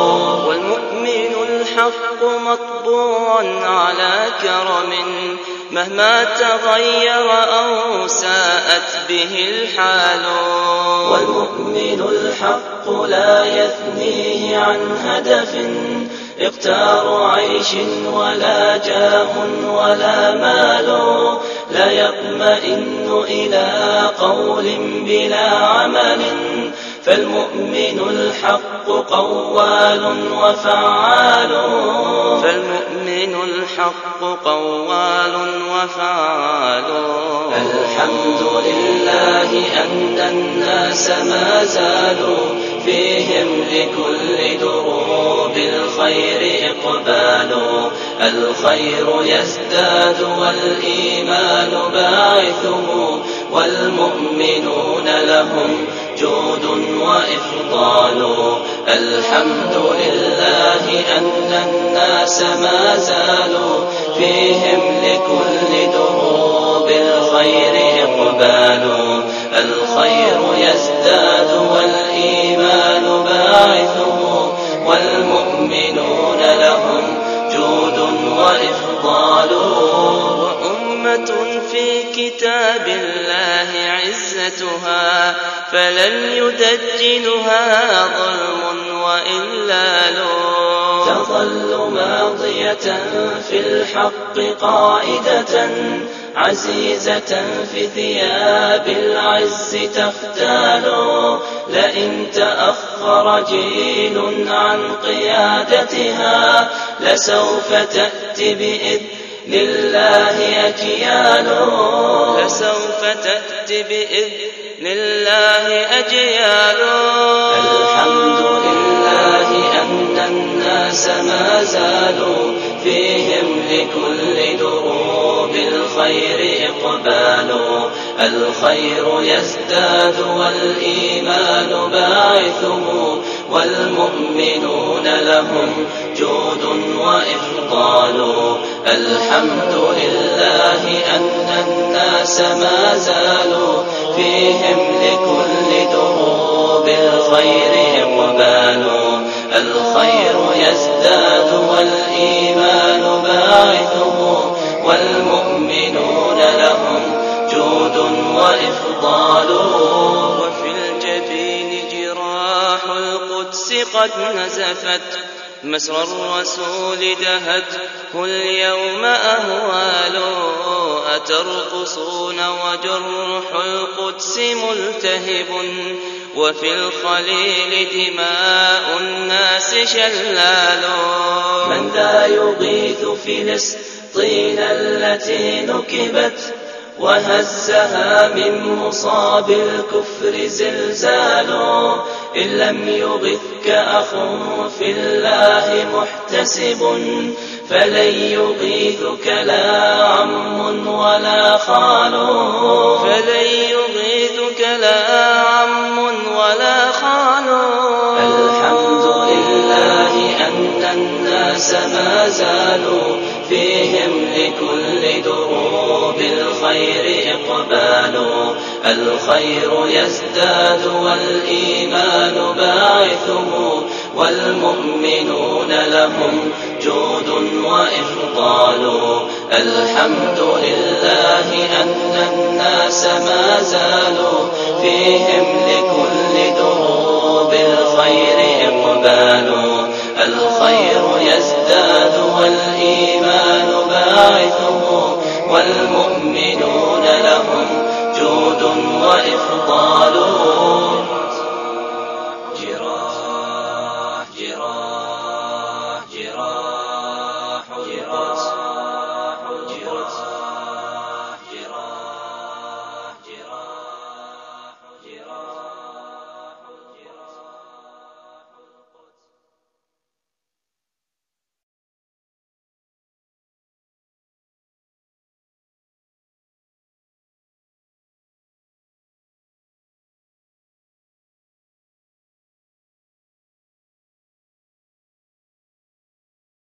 والمؤمن الحق مطبوع على كرم مهما تغير أو ساءت به الحال والمؤمن الحق لا يثنيه عن هدف اختار عيش ولا جاه ولا مال لا يطمئن إلى قول بلا عمل فالمؤمن الحق قوال وفعال فالمؤمن الحق قوال وفعال الحمد لله أن الناس ما زالوا فيهم لكل دروب الخير إقبال الخير يزداد والإيمان باعثه والمؤمنون لهم جود وإفضال الحمد لله أن الناس ما زالوا فيهم لكل دروب الخير إقبال الخير يزداد والإيمان باعثه والمؤمنون لهم جود وإفضال وأمة في كتاب الله عزتها فلن يدجنها ظلم وإلال تظل ماضية في الحق قائدة عزيزة في ثياب العز تختال لئن تأخر جيل عن قيادتها لسوف تأتي بإذن الله أجيال لسوف تأتي بإذن الله أجيال الحمد لله أن الناس ما زالوا فيهم لكل دروب الخير إقبال الخير يزداد والإيمان باعثه والمؤمنون لهم جود وإفضال الحمد لله أن الناس ما زالوا فيهم لكل دروب الخير إقبال الخير يزداد والإيمان باعثه والمؤمنون لهم جود وإفضال وفي الجبين جراح القدس قد نزفت مسرى الرسول دهته اليوم أهوال أترقصون وجرح القدس ملتهب وفي الخليل دماء الناس شلال من ذا يغيث فلسطين التي نكبت وهزها من مصاب الكفر زلزال إن لم يغثك أخ في الله محتسب فلن يغيثك لا عم ولا خال فلن يغيثك لا عم ولا خال الحمد لله أن الناس ما زالوا فيهم لكل دروب الخير إقبال الخير يزداد والإيمان باعثه والمؤمنون لهم جود وإفضال الحمد لله أن الناس ما زالوا فيهم لكل دروب